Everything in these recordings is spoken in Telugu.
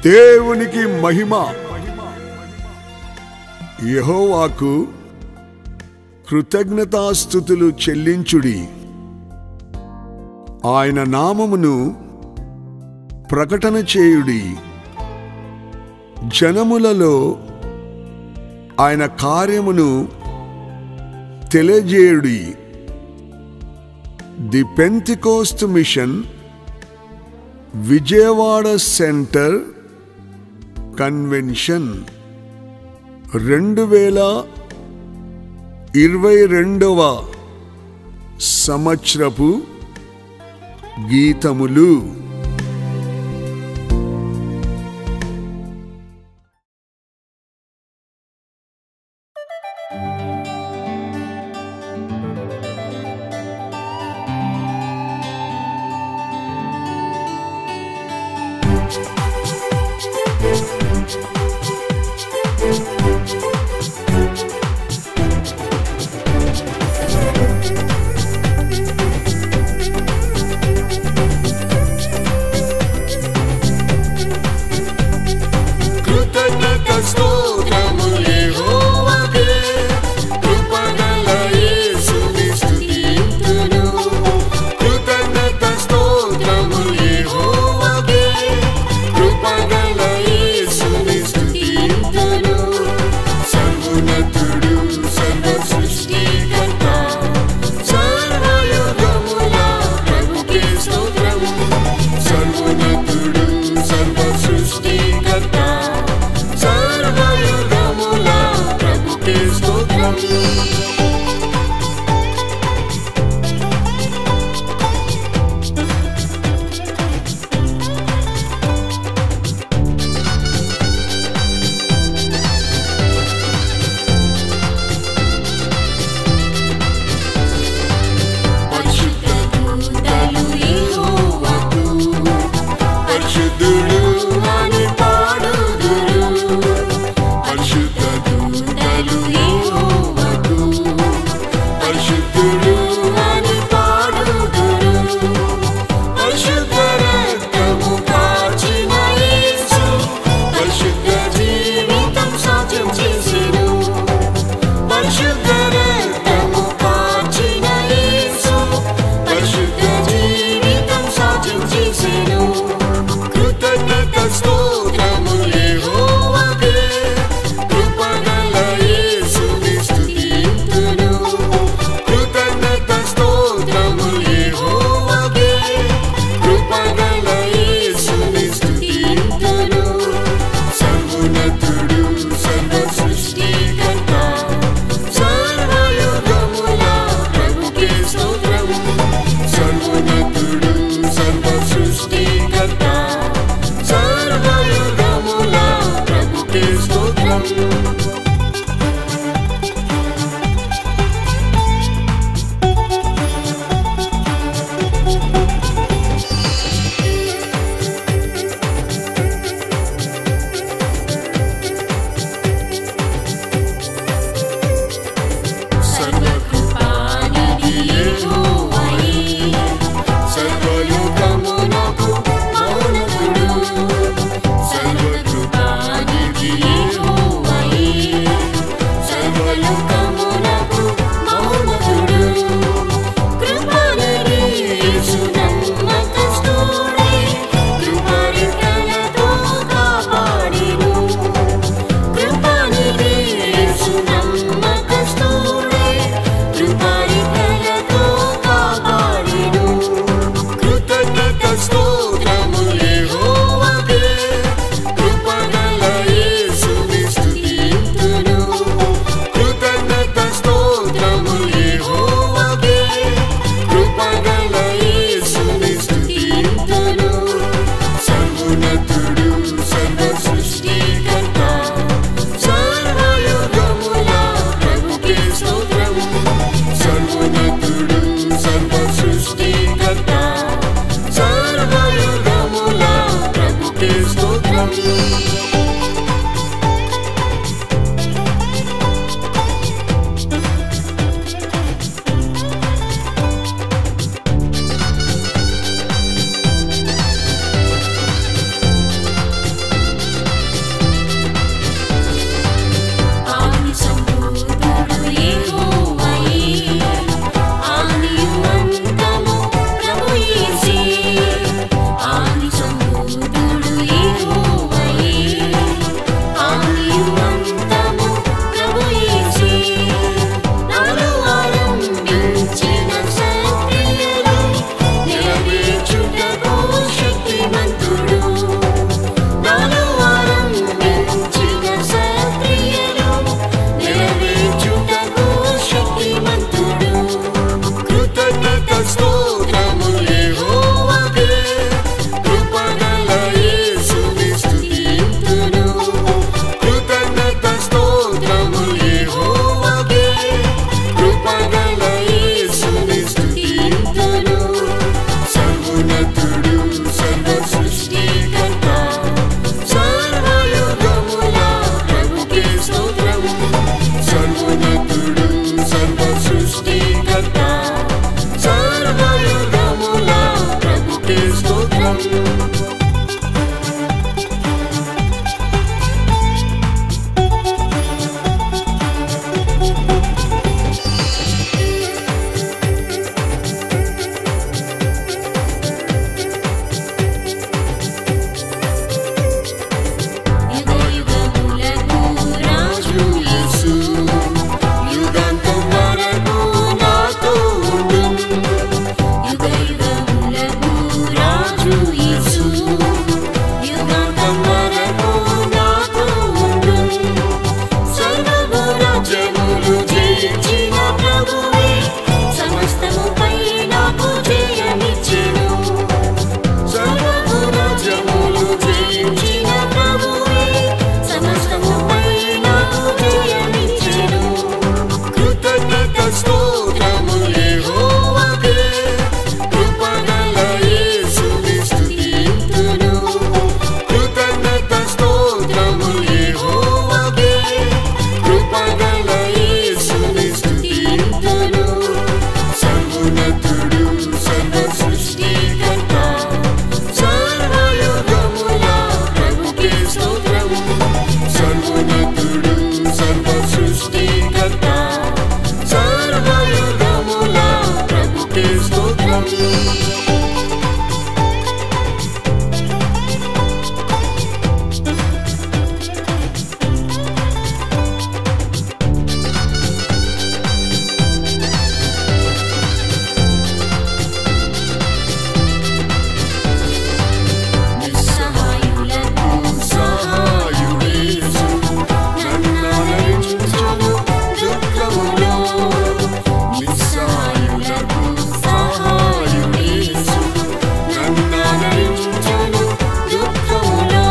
దేవునికి మహిమ యెహోవాకు కృతజ్ఞతాస్థుతులు చెల్లించుడి ఆయన నామమును ప్రకటన చేయుడి జనములలో ఆయన కార్యమును తెలియజేయుడి the Pentecost mission Vijayawada centre convention రెండు వేల ఇరవై రెండవ సంవత్సరపు గీతములు కృతజ్ఞత స్తోత్రములు యెహోవాకే, కృపగల యేసుని స్తుతింతును. కృతజ్ఞత స్తోత్రములు యెహోవాకే, కృపగల యేసుని స్తుతింతును. సర్వోన్నతుడు, సర్వ సృష్టికర్త, సర్వయుగముల ప్రభుకే స్తోత్రం. సర్వోన్నతుడు, సర్వ సృష్టికర్త, సర్వయుగముల ప్రభుకే స్తోత్రం పరిశుద్ధ దూతలు యెహోవాకు పరిశుద్ధుడు అని పాడుదురు పరిశుద్ధ దూతలు యెహోవాకు పరిశుద్ధుడు అని పాడుదురు పరిశుద్ధ రక్తము కాచిన యేసు పరిశుద్ధ జీవితం సాధ్యం చేసెను పరిశుద్ధ రక్తము కాచిన యేసు పరిశుద్ధ జీవితం సాధ్యం చేసెను కృతజ్ఞత స్తోత్రములు యెహోవాకే కృపగల యేసుని స్తుతింతును కృతజ్ఞత స్తోత్రములు యెహోవాకే కృపగల యేసుని స్తుతింతును సర్వోన్నతుడు సర్వ సృష్టికర్త సర్వయుగముల ప్రభుకే స్తోత్రం సర్వోన్నతుడు సర్వ సృష్టికర్త సర్వయుగముల ప్రభుకే స్తోత్రం సర్వకృపానిధి యెహోవాయే, సర్వలోకమునకు మౌనతుడు. సర్వకృపానిధి యెహోవాయే, సర్వలోకమునకు మౌనతుడు. కృపనిధి యేసు నమ్మకస్తుడే, కృపరెక్కలతో కాపాడెను. కృపనిధి యేసు నమ్మకస్తుడే, కృపరెక్కలతో కాపాడెను. కృతజ్ఞత స్తోత్రములు యెహోవాకే, కృపగల యేసుని స్తుతింతును. కృతజ్ఞత స్తోత్రములు యెహోవాకే, కృపగల యేసుని స్తుతింతును. సర్వోన్నతుడు, సర్వ సృష్టికర్త, సర్వయుగముల ప్రభుకే స్తోత్రం. సర్వోన్నతుడు, సర్వ సృష్టికర్త, సర్వయుగముల ప్రభుకే స్తోత్రం స్తోత్రం యుగ యుగములకు రాజు యేసు యుగాంతం వరకు నాతో ఉండును యుగ యుగములకు రాజు యేసు యుగాంతం వరకు నాతో ఉండును సర్వము రాజ్యములు జయించిన ప్రభువే సమస్తముపై నాకు జయమిచ్చెను సర్వము రాజ్యములు జయించిన ప్రభువే సమస్తముపై నాకు జయమిచ్చెను కృతజ్ఞత స్తోత్రము యెహోవాకే కృపగల యేసుని స్తుతింతును కృతజ్ఞత స్తోత్రము యెహోవాకే కృపగల యేసుని స్తుతింతును సర్వోన్నతుడు సర్వ సృష్టికర్త సర్వయుగముల ప్రభుకే స్తోత్రము సర్వోన్నతుడు సర్వ సృష్టికర్త సర్వయుగముల ప్రభుకే స్తోత్రము నిస్సహాయులకు సహాయుడేసు నన్నాదరించును దుఃఖములో నిస్సహాయులకు సహాయుడేసు నన్నాదరించును దుఃఖములో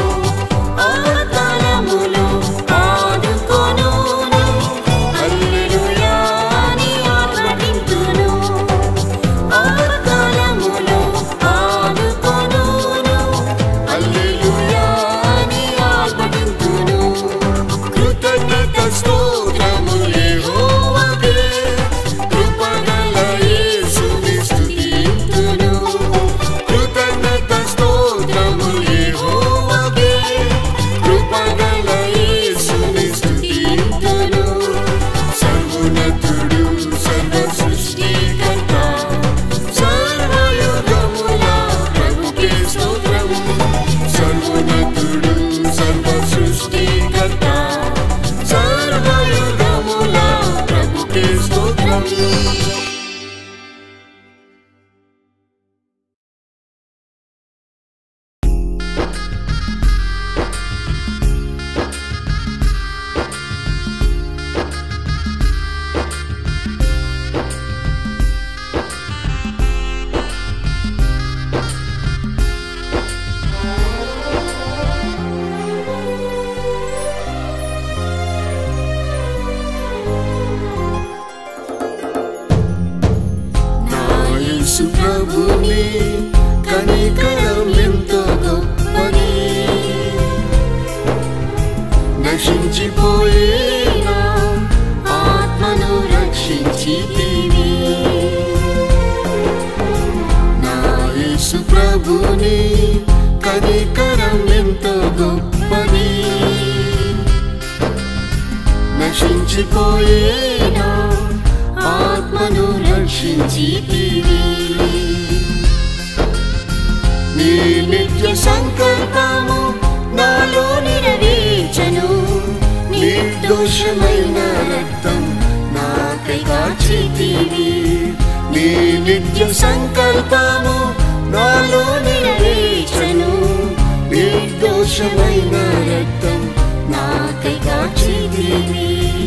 ఆపత్కాలములో ఆదుకొనును హల్లెలూయా అని ఆర్భటింతును ఆపత్కాలములో ఆదుకొనును హల్లెలూయా అని ఆర్భటింతును కృతజ్ఞత స్తోత్రము యెహోవాకే కృపగల యేసుని స్తుతింతును కృతజ్ఞత స్తోత్రము యెహోవాకే కృపగల యేసుని స్తుతింతును సర్వోన్నతుడు సర్వ సృష్టికర్త సర్వయుగముల ప్రభుకే స్తోత్రము సర్వోన్నతుడు సర్వ సృష్టికర్త సర్వయుగముల ప్రభుకే స్తోత్రము నా యేసు ప్రభుని కనికరం ఎంతో గొప్పది నశించిపోయేనా ఆత్మను రక్షించితివి నా యేసు ప్రభుని కనికరం ఎంతో గొప్పది నశించిపోయేనా ఆత్మను రక్షించితివి నీ నిత్య సంకల్పము నాలో నెరవేర్చను నిర్దోషమైన రక్తం నాకై కాచితివి నీ నిత్య సంకల్పము నాలో నెరవేర్చను నిర్దోషమైన రక్తం నాకై కాచితివి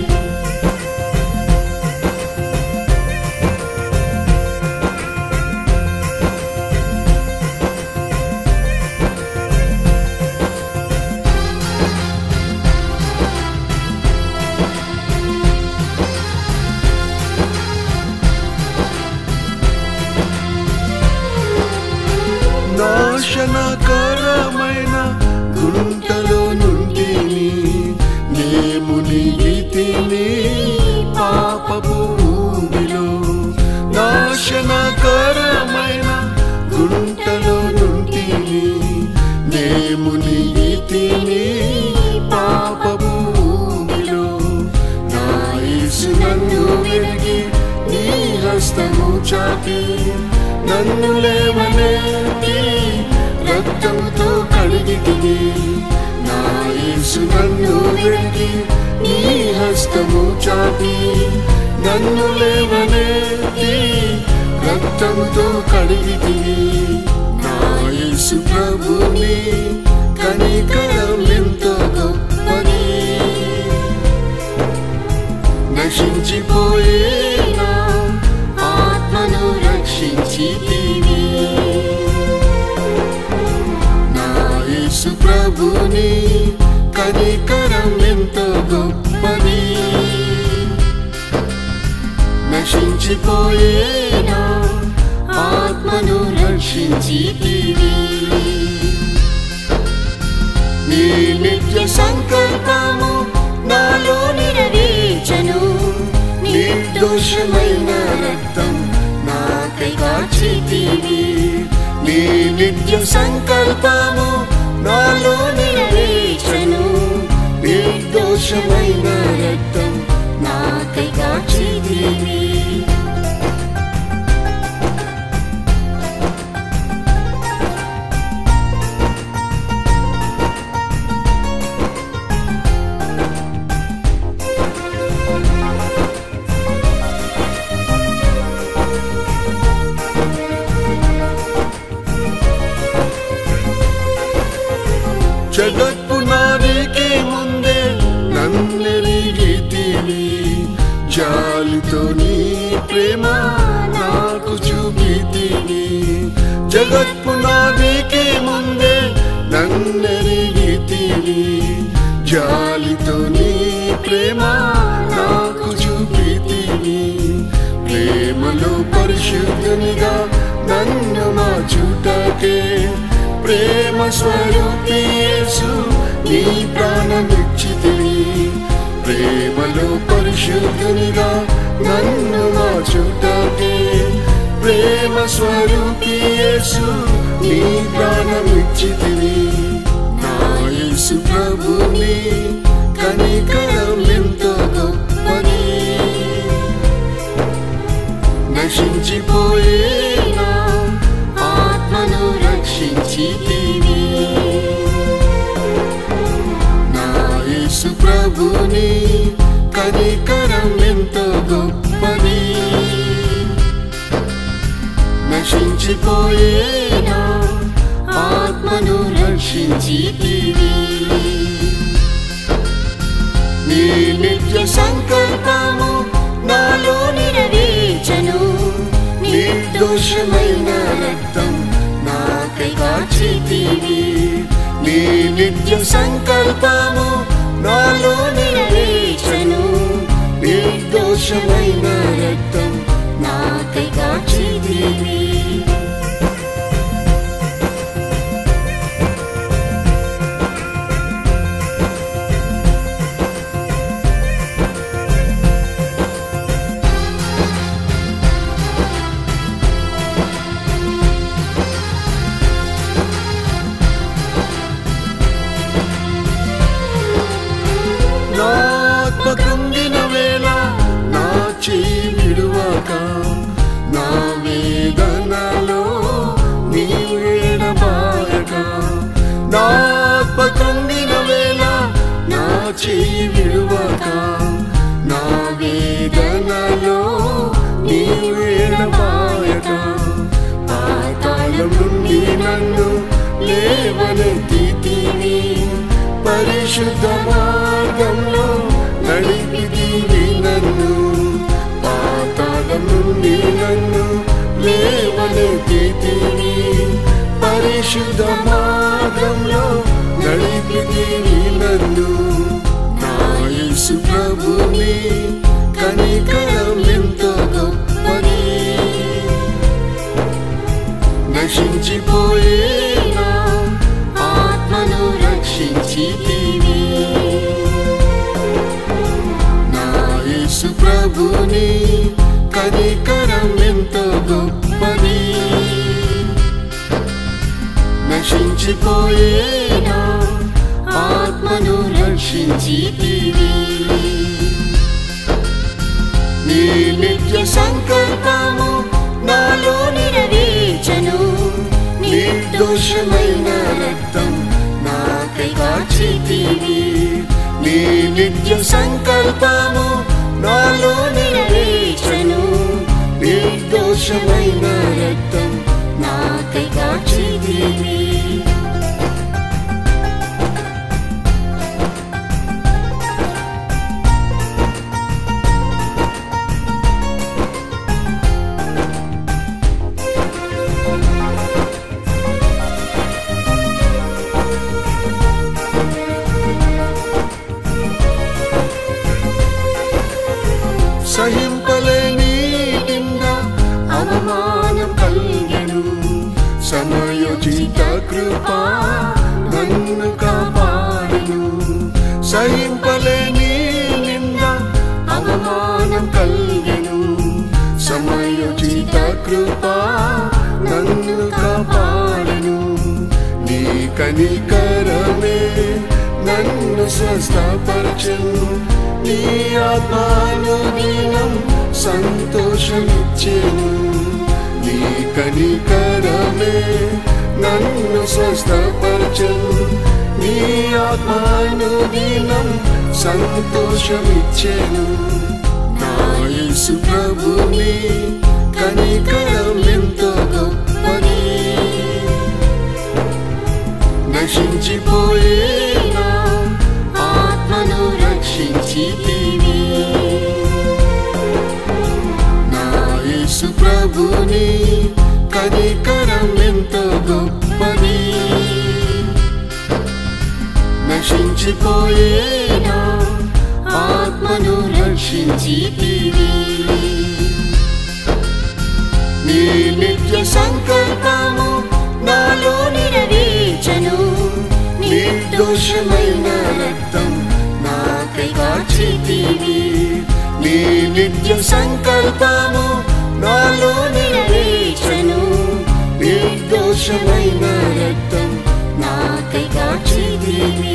నాశనకరమైన గుంటలో నుండి నేను నీతిని పాపపు ఊబిలో నాశనకరమైన గుంటలో నుండి రక్తముతో కడిగితివి నా యేసు నన్ను వెలిగి నీ హస్తము చాపి నన్ను లేవనెత్తి రక్తముతో కడిగితివి నా యేసు ప్రభుని కనికరం ఎంతో గొప్పది నశించిపోయే నా ఆత్మను రక్షించితివి నా యేసు ప్రభుని కనికరం ఎంతో గొప్పది నశించిపోయే నా ఆత్మను రక్షించితివి నీ నిత్య సంకల్పము నాలో నెరవేర్చను నిర్దోషమైన రక్తం నాకై కాచితివి నీ నిత్య సంకల్పము నాలో నెరవేర్చను నిర్దోషమైన రక్తం నాకై కాచితివి జగత్తు నాదికి ముందే నన్నెరిగితివి జాలితో నీ ప్రేమ నాకు చూపితివి జగత్తు నాదికి ముందే నన్నెరిగితివి జాలితో నీ ప్రేమ నాకు చూపితివి ప్రేమలో పరిశుద్ధనిగా నన్ను మార్చుటకే ప్రేమ స్వరూపి యేసు నీ ప్రాణమిచ్చితివి ప్రేమలో పరిశుద్ధునిగా నన్ను మార్చుటకే ప్రేమ స్వరూపి యేసు నీ ప్రాణమిచ్చితివి నా యేసు ప్రభుని కనికరం ఎంతో గొప్పది నశించిపోయే నా ఆత్మను రక్షించితివి నా యేసు ప్రభుని కనికరం ఎంతో గొప్పది నశించిపోయే నా ఆత్మను రక్షించితివి నీ నిత్య సంకల్పము నాలో నెరవేర్చను నిర్దోషమైన రక్తం నాకై కాచితివి నీ నిత్య సంకల్పము నాలో నెరవేర్చను నిర్దోషమైన రక్తం నాకై కాచితివి నా ఆత్మ కృంగిన వేళ నా చేయి విడువక నా వేదనలో నీ వేడబాయక నా ఆత్మ కృంగిన వేళ నా చేయి విడువక నా వేదనలో నీ వేడబాయక పాతాళం నుండి నన్ను లేవనెత్తితివి పరిశుద్ధ మార్గంలో నడిపితివి నన్ను పాతాళం నుండి నన్ను లేవనెత్తితివి పరిశుద్ధ మార్గంలో నడిపితివి నన్ను నా యేసు ప్రభుని కనికరం ఎంతో గొప్పది నశించిపోయే నా ఆత్మను రక్షించితివి నా యేసు ప్రభుని కనికరం ఎంతో గొప్పది నశించిపోయే నా ఆత్మను రక్షించితివి నీ నిత్య సంకల్పము నాలో నెరవేర్చను నిర్దోషమైన నిర్దోషమైన రక్తం నాకై కాచితివి నీ నిత్య సంకల్పము నాలో నెరవేర్చను నిర్దోషమైన రక్తం నాకై కాచితివి సహింపలేని నింద అవమానం కలిగను సమయోచిత కృప నన్ను కాపాడును సహింపలేని నింద అవమానం కలిగను సమయోచిత కృప నన్ను కాపాడును నీ కనికరమే నన్ను స్వస్థపరచను నీ ఆత్మాను దీనం సంతోషమిచ్చేను నీ కనికరమే నన్ను స్వస్థపరచను నీ ఆత్మాను దీనం సంతోషమిచ్చేను నా యేసు ప్రభుని కనికరం ఎంతో గొప్పది నశించిపోయేనా ఆత్మను రక్షించితివి నా యేసు ప్రభుని కనికరం ఎంతో గొప్పది నశించిపోయేనా ఆత్మను రక్షించితివి నీ నిత్య సంకల్పము నాలో నెరవేర్చను నిర్దోషమైన రక్తం నాకై కాచితివి నీ నిత్య సంకల్పము నాలో నెరవేర్చను నిర్దోషమైన రక్తం నాకై కాచితివి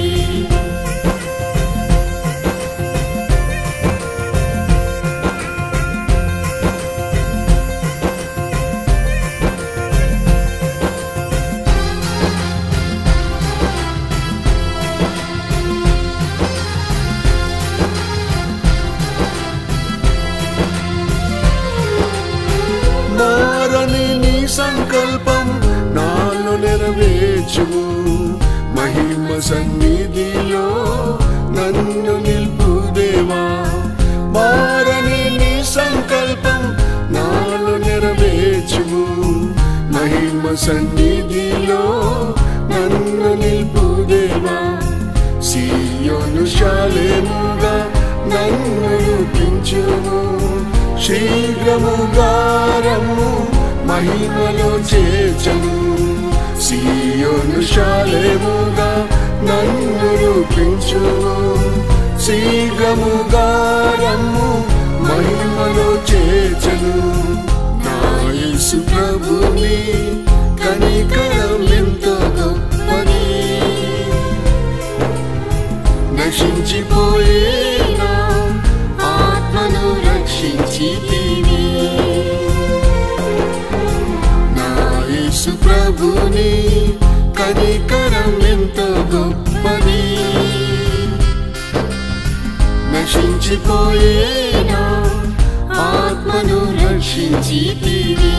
మారని నీ సంకల్పం నాలో నెరవేర్చుము మహిమ సన్నిధిలో నన్ను నిల్పు దేవా మారని నీ సంకల్పం నాలో నెరవేర్చుము మహిమ సన్నిధిలో నన్ను నిల్పు దేవా సియోను శాలేముగా నన్ను రూపించుము శీఘ్రముగా రమ్ము మహిమలో చేర్చము సియోను శాలేముగా నన్ను రూపించుము శీఘ్రముగా రమ్ము మహిమలో చేర్చను నా యేసు ప్రభుని కనికరం ఎంతో గొప్పది నశించిపోయేనా ఆత్మను రక్షించితివి నా యేసు ప్రభుని కనికరం ఎంతో గొప్పది నశించిపోయేనా ఆత్మను రక్షించితివి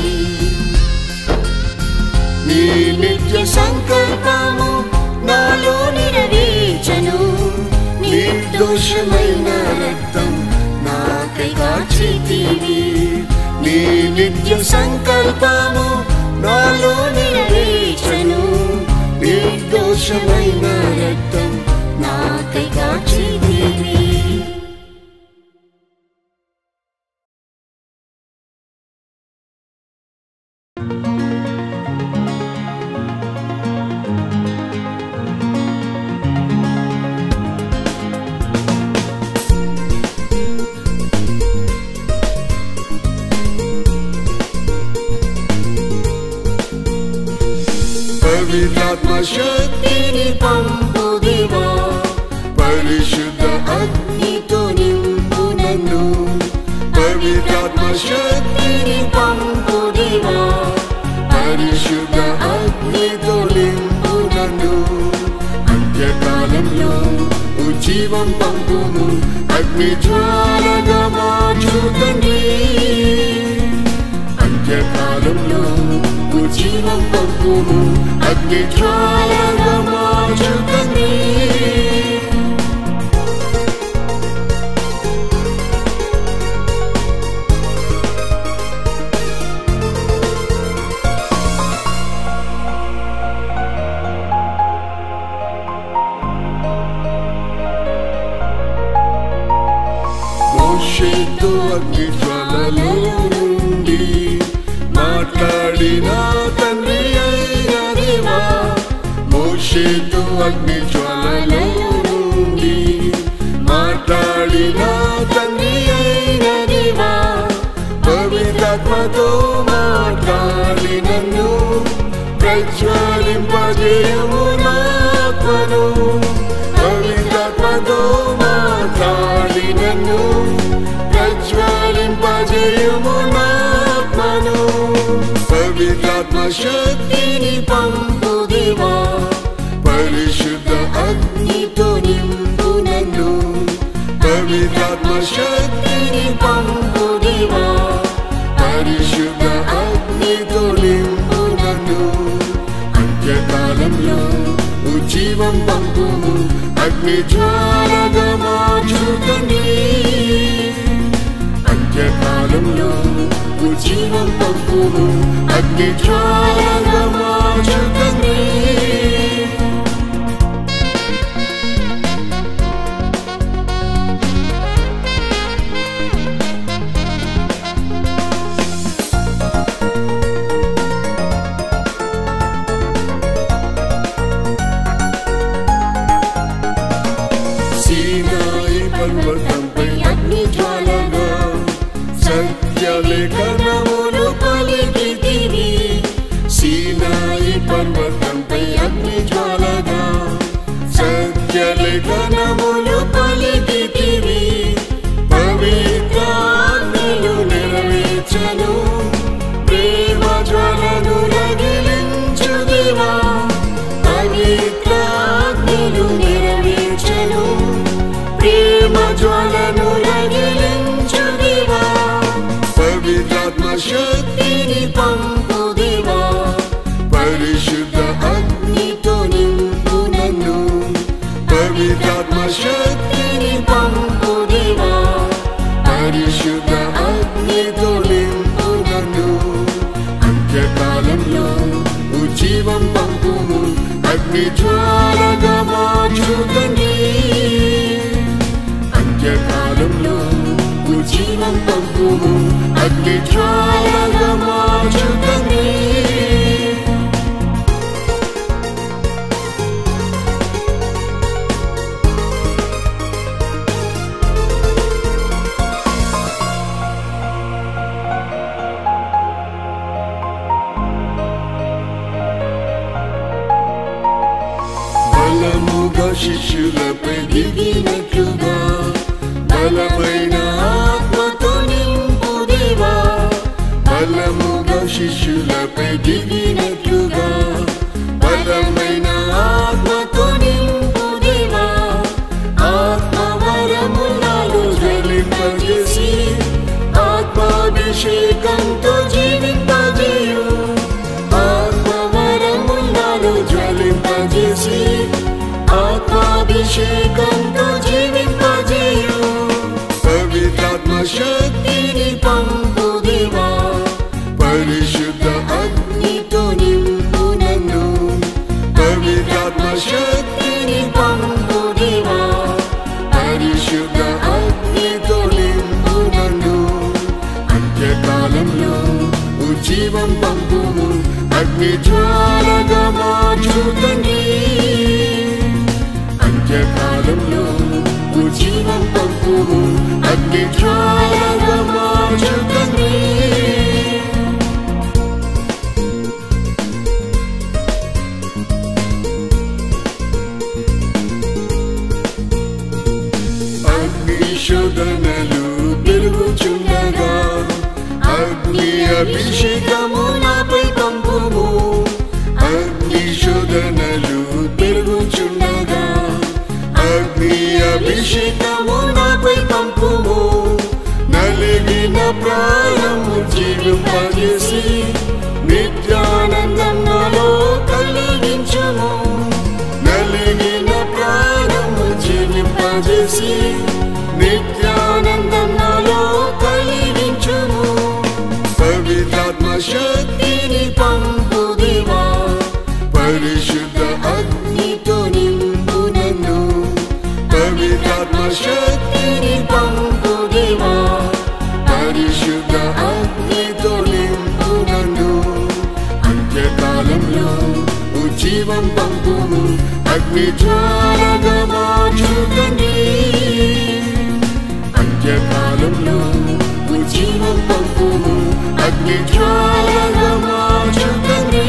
నీ నిత్య సంకల్పము నాలో నెరవేర్చను నిర్దోషమైన రక్తం నాకై కాచితివి నీ నిత్య సంకల్పము నాలో నెరవేర్చను నిర్దోషమైన రక్తం నాకై కాచితివి పవిత్రాత్మ శక్తిని పంపు దేవా పరిశుద్ధ అగ్నితో నింపు నన్ను పవిత్రాత్మ శక్తిని పంపు దేవా పరిశుద్ధ అగ్ని ఉజ్జీవం పంపుము అగ్ని జ్వాలగా మార్చు తండ్రి అంత్యకాలంలో ఉజ్జీవం పంపుము అగ్ని జ్వాలగా మార్చు తండ్రి మోషేతో అగ్ని జ్వాలలో నుండి మాట్లాడిన తండ్రి అయిన దేవా మోషేతో అగ్ని జ్వాలలో నుండి మాట్లాడిన తండ్రి అయిన దేవా పవిత్రాత్మతో మాట్లాడి నన్ను ప్రజ్వలింపజేయము నాత్మను పవిత్రాత్మతో మాట్లాడి నన్ను ప్రజ్వలింపజేయము నాత్మను పవిత్రాత్మ శక్తిని పంపు దేవా పరిశుద్ధ అగ్నితో నింపు నన్ను పవిత్రాత్మ శక్తిని పంపు దేవా పరిశుద్ధ అగ్నితో నింపు నన్ను అంత్యకాలంలో ఉజ్జీవం పంపుము అగ్ని జ్వాలగా మార్చుతండి అంత్యకాలంలో ఉజ్జీవం పంపుము అగ్ని జ్వాలగా మార్చుతండి సీనాయి పర్వతంపై అగ్ని జ్వాలగా సత్యలేఖనములు పలికితివి సీనాయి పర్వతంపై అగ్ని జ్వాలగా సత్యలేఖనములు పలికితివి పవిత్రాజ్ఞలు నెరవేర్చను ప్రేమ జ్వాలను రగిలించు దేవా పవిత్రాజ్ఞలు నెరవేర్చను ప్రేమ జ్వాలను రగిలించు దేవా పవిత్రాత్మ శక్తిని పంపు దేవా పరిశుద్ధ అగ్నితో నింపు నన్ను పవిత్రాత్మ శక్తిని పంపు దేవా పరిశుద్ధ అగ్నితో నింపు నన్ను అంత్యకాలంలో ఉజ్జీవం పంపుము అగ్ని జ్వాలగా మార్చుతండి అంత్యకాలంలో ఉజ్జీవం పంపుము అగ్ని జ్వాలగా మార్చుతండి బలముగా శిష్యులపై దిగినట్లుగా బలమైన ఆత్మతో నింపు దేవా బలముగా శిష్యులపై దిగినట్లుగా బలమైన ఆత్మతో నింపు దేవా ఆత్మవరములను జ్వలింపజేసి ఆత్మాభిషేకంతో జీవింపజేయు ఆత్మవరములను జ్వలింపజేసి ఆత్మాభిషేకంతో జీవింపజేయు పవిత్రాత్మ శక్తిని పంపు దేవా పరిశుద్ధ అగ్నితో నింపు నన్ను పవిత్రాత్మ శక్తిని పంపు దేవా పరిశుద్ధ అగ్నితో నింపు నన్ను అంత్యకాలంలో ఉజ్జీవం పంపుము అగ్ని జ్వాలగా మార్చుతండి అంత్యకాలంలో ఉజ్జీవం పంపుము అగ్ని జ్వాలగా మార్చుతండి అగ్ని శోధనలు పెరుగుచుండగా అగ్ని అభిషేకము నాపై పంపుము అగ్ని శోధనలు పెరుగుచుండగా అగ్ని ఉజ్జీవం పంపుము అగ్ని జ్వాలగా మార్చు తండ్రి అంత్యకాలంలో ఉజ్జీవం పంపుము అగ్ని జ్వాలగా మార్చు తండ్రి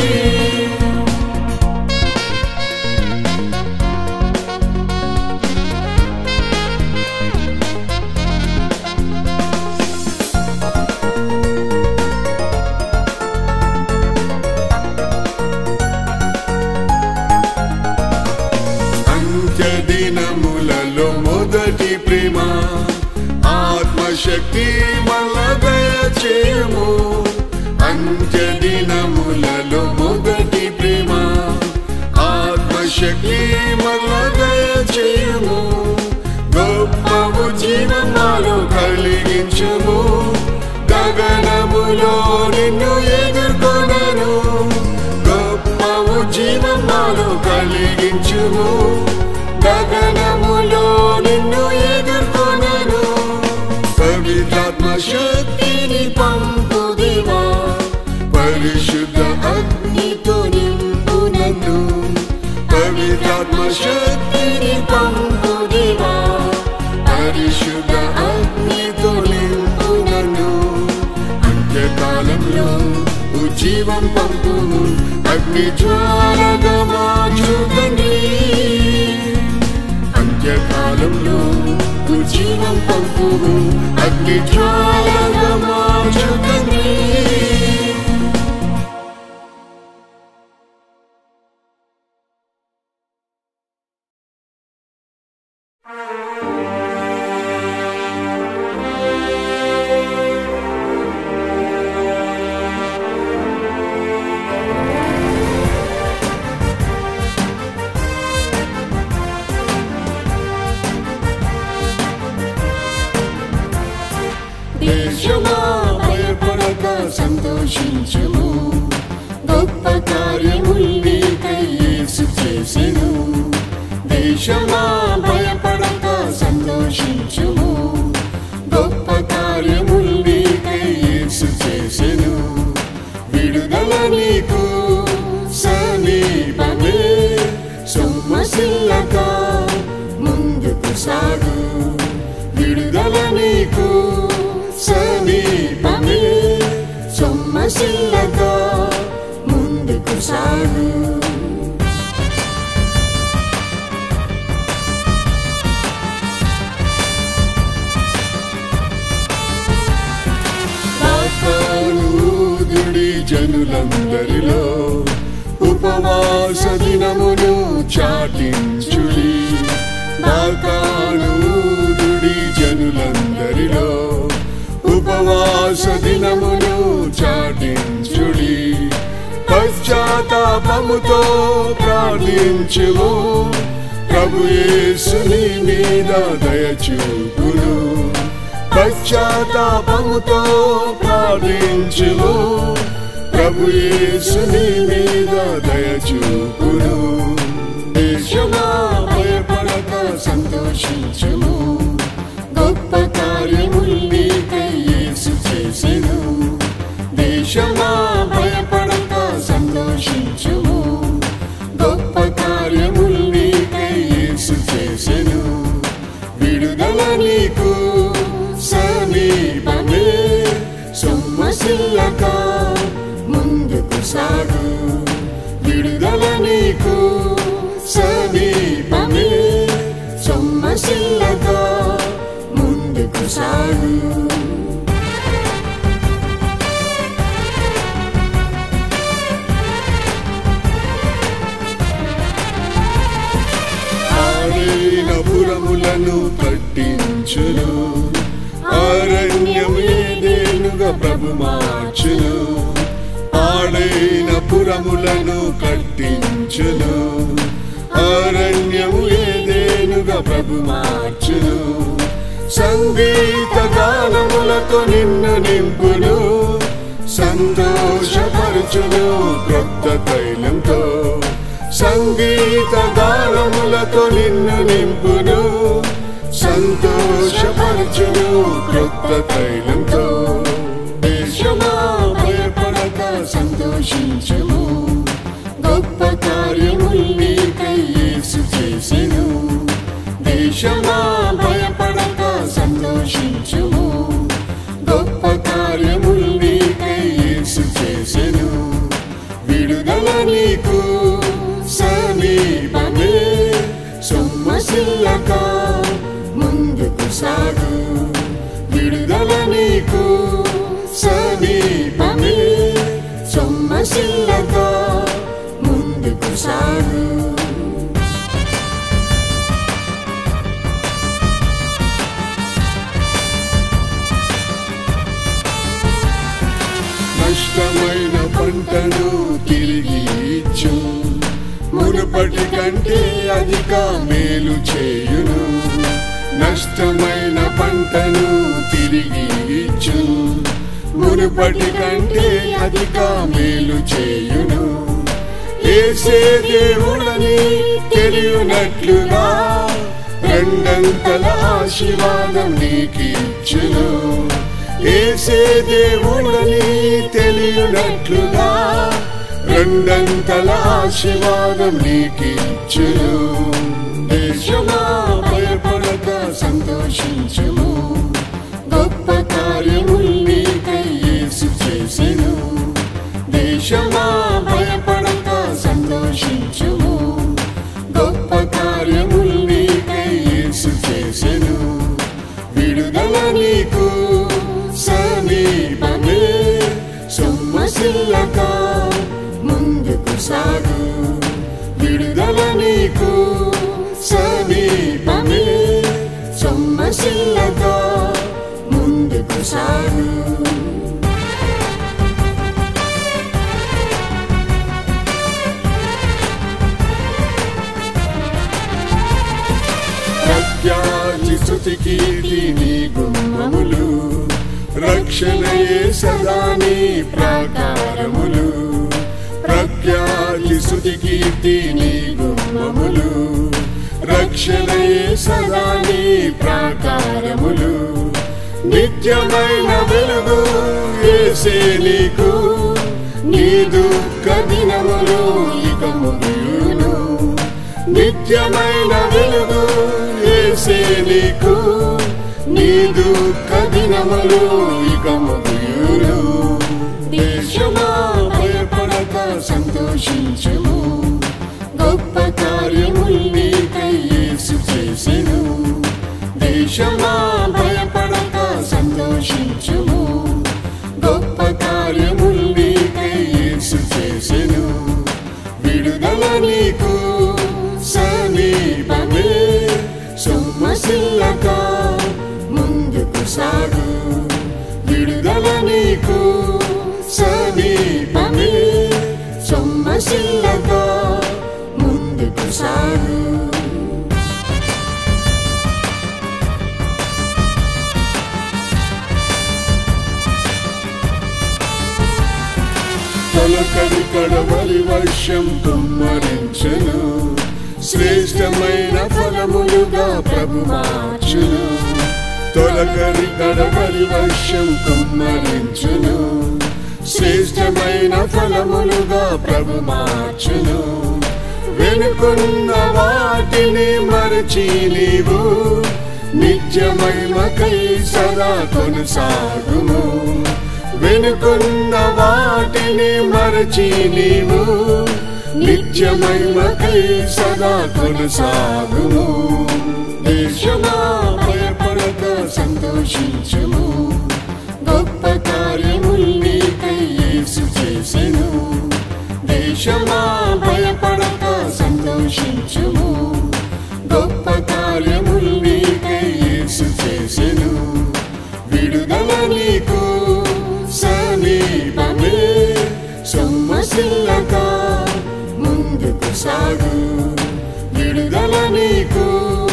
అంత్య దినములలో మొదటి ప్రేమ ఆత్మశక్తి మళ్ళ దయచేయము అంత్య దినములలో మొదటి ప్రేమ ఆత్మశక్తి మళ్ళ దయచేయము గొప్ప జీవం మాలో కలిగించుము గగనములో నిన్ను ఎదుర్కొనను గొప్ప జీవం మాలో కలిగించుము గగనములో నిన్ను ఎదుర్కొనను పవిత్రాత్మ శక్తిని పంపు దేవా పరిశుద్ధ అగ్నితో నింపు నన్ను పవిత్రాత్మ శక్తిని పంపు దేవా పరిశుద్ధ అగ్నితో నింపు నన్ను అంత్యకాలంలో ఉజ్జీవం పంపుము అగ్ని జ్వాలగా మార్చు తండ్రి అంత్యకాలంలో ఉజ్జీవం పంపుము అగ్ని జ్వాలగా మార్చు తండ్రి దేశమా భయపడక సంతోషించుము గొప్ప కార్యముల్ నీకై యేసు చేసెను దేశమా భయపడక సంతోషించుము గొప్ప కార్యముల్ నీకై యేసు చేసెను విడుదల నీకు సమీపమే సొమ్మసిల్లక ముందుకు సాగు విడుదల నీకు సమీపమే సొమ్మసిల్లక ముందుకు సాగు ఊదుడి జనులందరిలో ఉపవాస దినమును చాటించుడి బాకానూదుడి జనులందరిలో ఉపవాస దినమును చాటించుడి పశ్చాత్తాపముతో ప్రార్థించుము ప్రభు యేసుని మీద దయచూపును పశ్చాత్తాపముతో ప్రార్థించుము ప్రభు యేసుని మీద దయచూపును దేశమా భయపడక సంతోషించుము గొప్ప కార్యముల్ నీకై యేసు చేసెను దేశమా భయపడక సంతోషించుము గొప్ప కార్యముల్ నీకై యేసు చేసెను విడుదల నీకు సమీపమే సొమ్మసిల్లక ముందుకు సాగు విడుదల నీకు సమీపమే సొమ్మసిల్లక ముందుకు సాగు ఆరైన పురములను కట్టించును అరణ్యం ఏదేనుగా ప్రభు మార్చును ఆడైన పురములను కట్టించును అరణ్యము ఏదేనుగా ప్రభు మార్చును సంగీత గానములతో నిన్ను నింపును సంతోషపరచును క్రొత్త తైలంతో సంగీత గానములతో నిన్ను నింపును సంతోషపరచును క్రొత్త తైలంతో దేశమా భయపడక సంతోషించుము గొప్ప నీకు సమీపమే సొమ్మసిల్లక ముందుకు సాగు విడుదల నీకు సమీపమే సొమ్మసిల్లక ముందుకు సాగు నష్టమైన పంటను తిరిగి ఇచ్చు మునుపటి కంటే అధిక మేలు చేయును నష్టమైన పంటను తిరిగి ఇచ్చు మునుపటి కంటే అధిక మేలు చేయును ఏసే దేవుడని తెలియనట్లుగా రెండంతల ఆశీర్వాదం నీకిచ్చును ఏసే దేవుడని తెలియనట్లుగా రెండంతల ఆశీర్వాదం నీకిచ్చును దేశమా భయపడక సంతోషించుము గొప్ప కార్యములు నీకై యేసు చేసెను దేశమా భయపడక సంతోషించుము గొప్ప కార్యములు నీకై యేసు చేసెను విడుదల నీకు సమీపమే సొమ్మసిల్లక ముందుకు సాగు విడుదల నీకు సమీపమే సొమ్మసిల్లక ముందుకు సాగు ప్రఖ్యాతి స్థుతికి నీ గుమ్మములు రక్షణయే సదా నీ ప్రాకారములు ప్రఖ్యాతి స్థుతికి నీ గుమ్మములు రక్షణయే సదా నీ ప్రాకారములు నిత్యమైన వెలుగు ఏసే నీకు నీ దుఃఖ దినములు ఇక ముగియును నిత్యమైన వెలుగు ఏసే నీకు నీ దుఃఖ దినములు ఇక ముగియును దేశమా భయపడక సంతోషించుము గొప్ప కార్యములు నీకై యేసు చేసెను దేశమా భయపడక సంతోషించుము గొప్ప కార్యములు నీకై యేసు చేసెను విడుదల నీకు సమీపమే సొమ్మసిల్లక ముందుకు సాగు విడుదల నీకు సమీపమే సొమ్మసిల్లక ముందుకు సాగు తొలకడి కడవలి వర్షం కుమ్మరించును శ్రేష్టమైన ఫలములుగా ప్రభు మార్చును తొలకడి కడవలి వర్షం కుమ్మరించును శ్రేష్టమైన ఫలములుగా ప్రభు మార్చును వెనుకున్న వాటిని మరచి నీవు నిత్యమైమకై సదా కొనసాగుము వెనుకున్న వాటిని మరచి నీవు నిత్యమైమకై సదా కొనసాగుము దేశమా భయపడక సంతోషించుము గొప్ప కార్యములు నీకై యేసు చేసెను దేశమా భయపడక సంతోషించుము గొప్ప కార్యములు నీకై యేసు చేసెను విడుదల నీకు సమీపమే సొమ్మసిల్లక ముందుకు సాగు విడుదల నీకు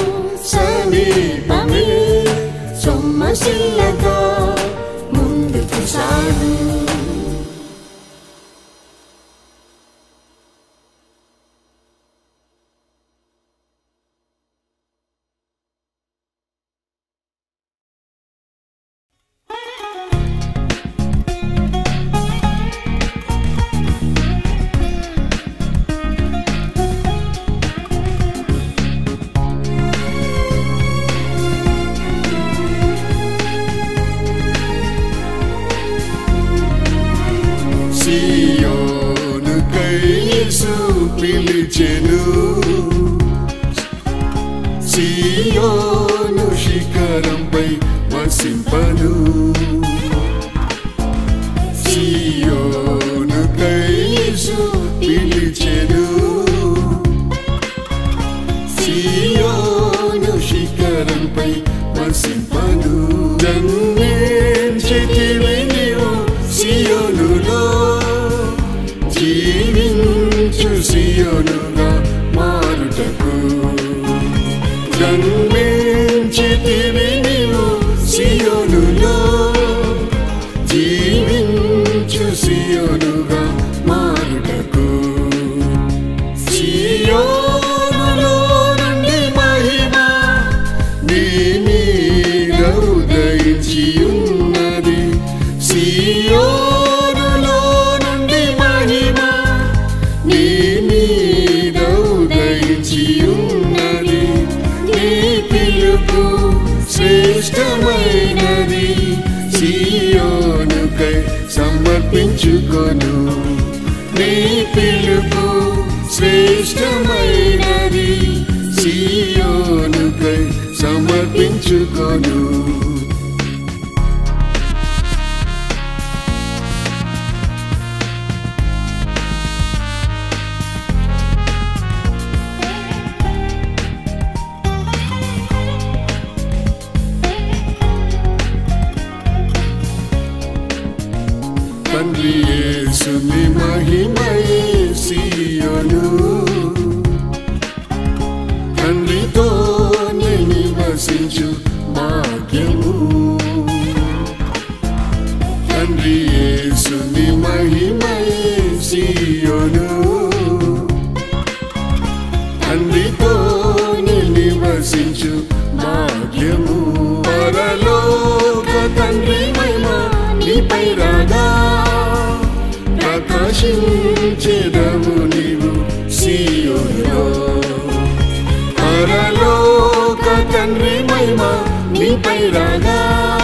సమీపమే సొమ్మసిల్లక ముందుకు సాగు పిలిచెను సియోను శిఖరంపై వసింపను సియోను కైసు పిలిచెను సియోను శిఖరంపై వసింపను జన్మించితివి నీవు సియోనులో జీవించు సియోనుగా మారుటకు జన్మించితివి నీవు సియోనులో జీవించు సియోనుగా మారుటకు సియోనులో నుండి మహిమ నీ మీద ఉదయించి ఉన్నది సియోనులో నుండి మహిమ నీ మీద ఉదయించి ఉన్నది నీ పిలుపు శ్రేష్టమైనది సియోనుకై సమర్పించుకొను నీ పిలుపు శ్రేష్టమైనది సియోనుకై సమర్పించుకొను తండ్రి యేసుని మహిమయే సియోను తండ్రితో నివసించు భాగ్యము తండ్రి యేసుని మహిమయే సియోను తండ్రితో నివసించు భాగ్యము పరలోక తండ్రి మహిమ నీపై రాగా ప్రకాశించేదవు నీవు సియోనులో పరలోక తండ్రి మహిమ నీపై రాగా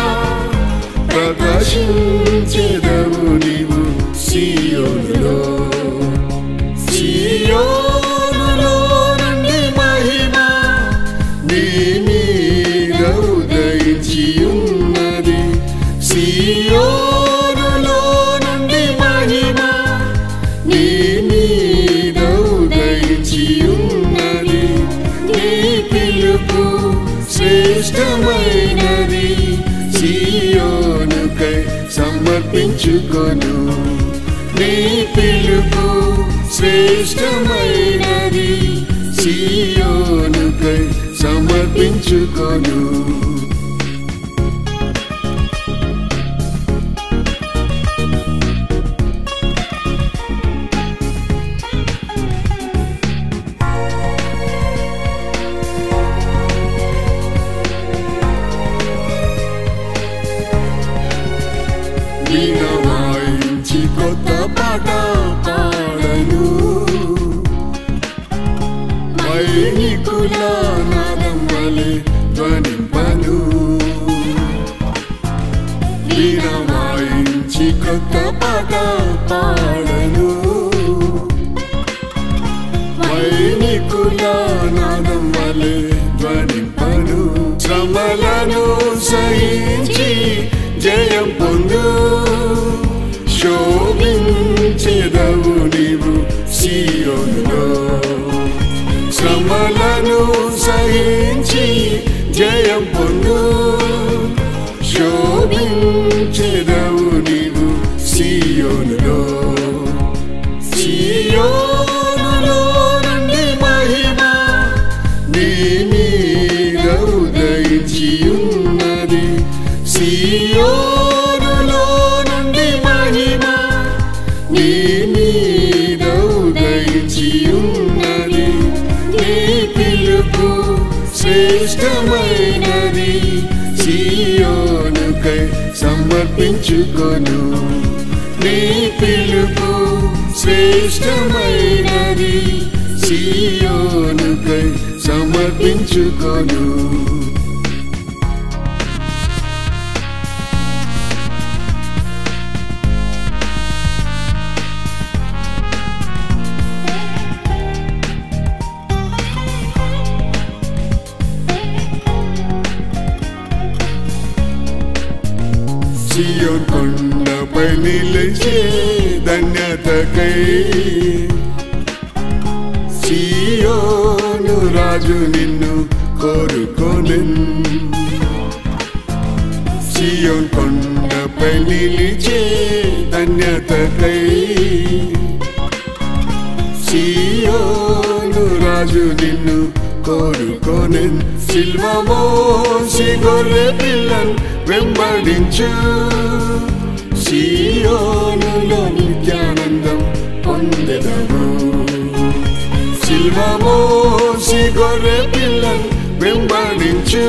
ప్రకాశించేదవు నీవు సియోనులో సియోనులో నుండి మహిమ నీ మీద ఉదయించి ఉన్నది సియోనులో నుండి మహిమ నీ మీద ఉదయించి ఉన్నది నీ పిలుపు శ్రేష్టమైనది సియోనుకై సమర్పించుకొను నీ పిలుపు శ్రేష్టమైనది సియోనుకై సమర్పించుకొను వీణ వాయించి కొత్త పాట పాడను వైనికుల నాదం వలె ధ్వనింపను వీణ వాయించి కొత్త పాట పాడను వైనికుల నాదం వలె ధ్వనింపను శ్రమలను సహించి జయం పొందు శోభించెదవు నీవు సియోనులో శ్రమలను సహించి జయం పొందు శోభించెదవు నీవు సియోనులో సియోనులో నుండి మహిమ నీ మీద ఉదయించి ఉన్నది సియోనులో నుండి మహిమ నీ మీద ఉదయించి ఉన్నది నీ పిలుపు శ్రేష్టమైనది సియోనుకై సమర్పించుకొను నీ పిలుపు శ్రేష్టమైనది సియోనుకై సమర్పించుకొను సియోన్ కొండపై నిలిచే ధన్యతకై సియోను రాజు నిన్ను కోరుకొనెన్ సియోన్ కొండపై నిలిచే ధన్యతకై సియోను రాజు నిన్ను కోరుకొనెన్ సిల్వమోసి గొర్రె పిల్లన్ వెంబడించు సియోనులో నిత్యానందం పొందెదము సిల్వమోసి గొర్రె పిల్లన్ వెంబడించు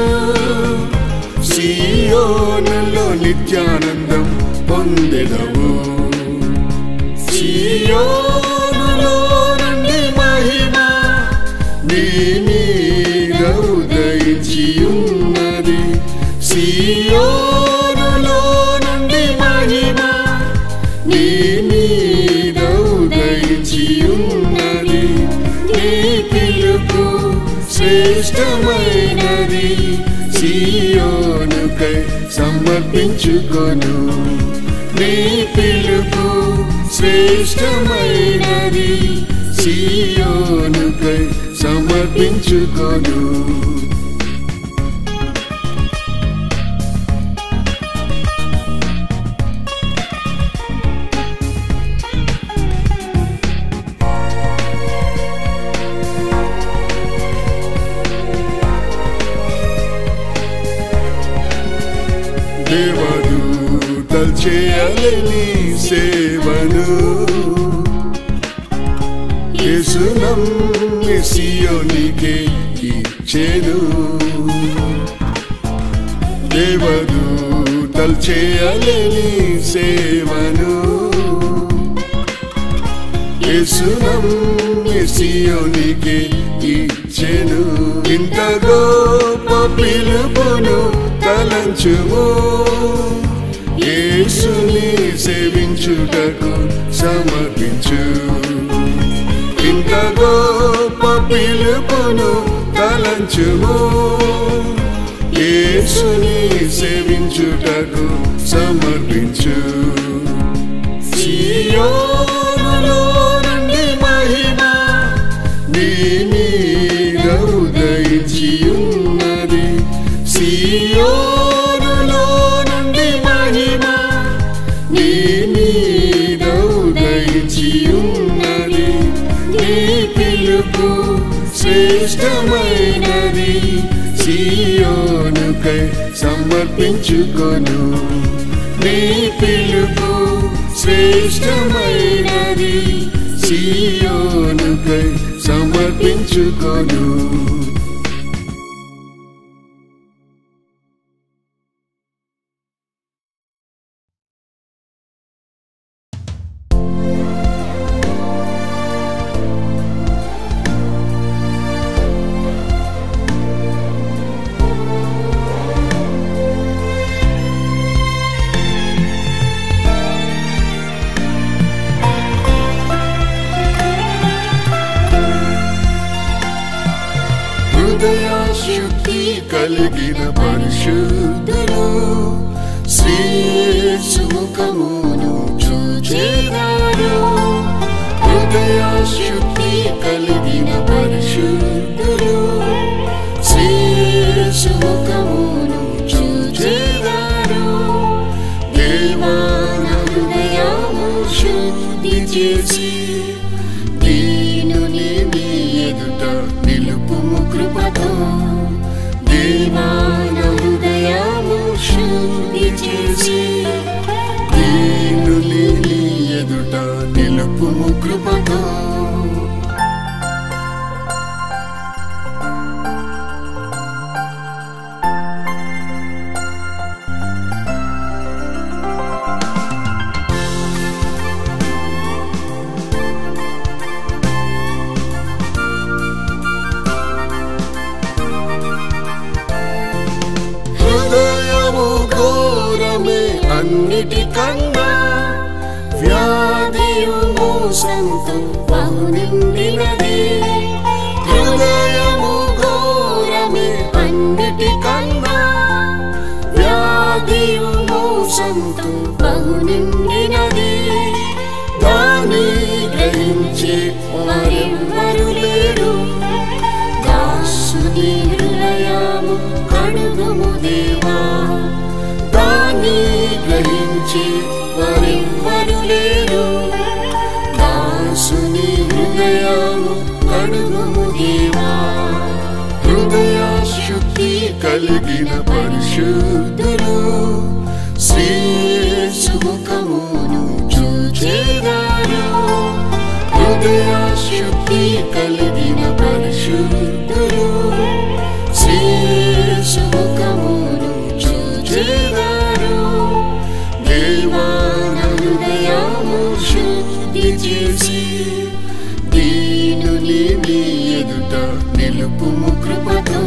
సియోనులో నిత్యానందం పొందెదవు సియోనులో నుండి మహిమ నీ మీద ఉదయించి ఉన్నది సియోనులో నుండి మహిమ నీ మీద ఉదయించి ఉన్నది నీ పిలుపు శ్రేష్టమైనది సియోనుకై సమర్పించుకొను నీ పిలుపు శ్రేష్టమైనది సియోనుకై సమర్పించుకొను దేవదూతల్ చేయలేని సేవను యేసునం సియోనికే ఇచ్చేను దేవదూతల్ చేయలేని సేవను యేసునం సియోనికే ఇచ్చెను ఇంత గొప్ప పిలుపును తలంచుము యేసుని సేవించుటకు సమర్పించు ఇంత గొప్ప పిలుపును తలంచుము యేసుని సేవించుటకు సమర్పించు సియోనులో నుండి మహిమ నీ మీద ఉదయించి ఉన్నది సియోనులో నుండి మహిమ నీ మీద ఉదయించి ఉన్నది నీ పిలుపు శ్రేష్టమైనది సియోనుకై సమర్పించుకొను నీ పిలుపు శ్రేష్టమైనది సియోనుకై సమర్పించుకొను హృదయ శుద్ధి కలిగిన పరిశుద్ధులు శ్రీసుముఖమును చూచేదారు హృదయ శుద్ధి కలిగిన పరిశుద్ధులు శ్రీసుముఖమును చూచేదారు దేవాన హృదయము శుద్ధి చేసి దీనుని మీ ఎదుట నిలుపుము కృపతో దేవాన హృదయము శుద్ధి చేసి దీనుని మీ ఎదుట నిలుపుము కృపతో హృదయము ఘోరమే అన్నిటికన్నా వ్యాధియు మోసంతో బహునిండినది హృదయము ఘోరమే అన్నిటికన్నా వ్యాధియు మోసంతో కలిగిన పరిశుద్ధులు శ్రీసుముఖమును చూచేదారు హృదయ శుద్ధి కలిగిన పరిశుద్ధులు శ్రీసుముఖమును చూచేదారు దేవాన హృదయము శుద్ధి చేసి దీనుని నీ ఎదుట నిలుపుము కృపతో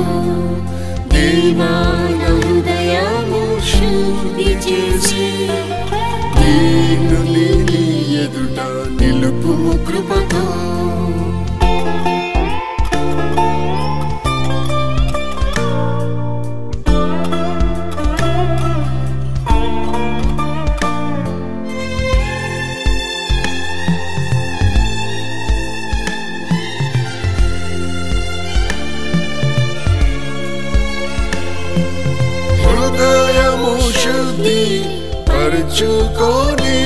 దేవాన హృదయము శుద్ధి చేసి దీనుని నీ ఎదుట నిలుపుము కృపతో హృదయము శుద్ధి పరుచుకొని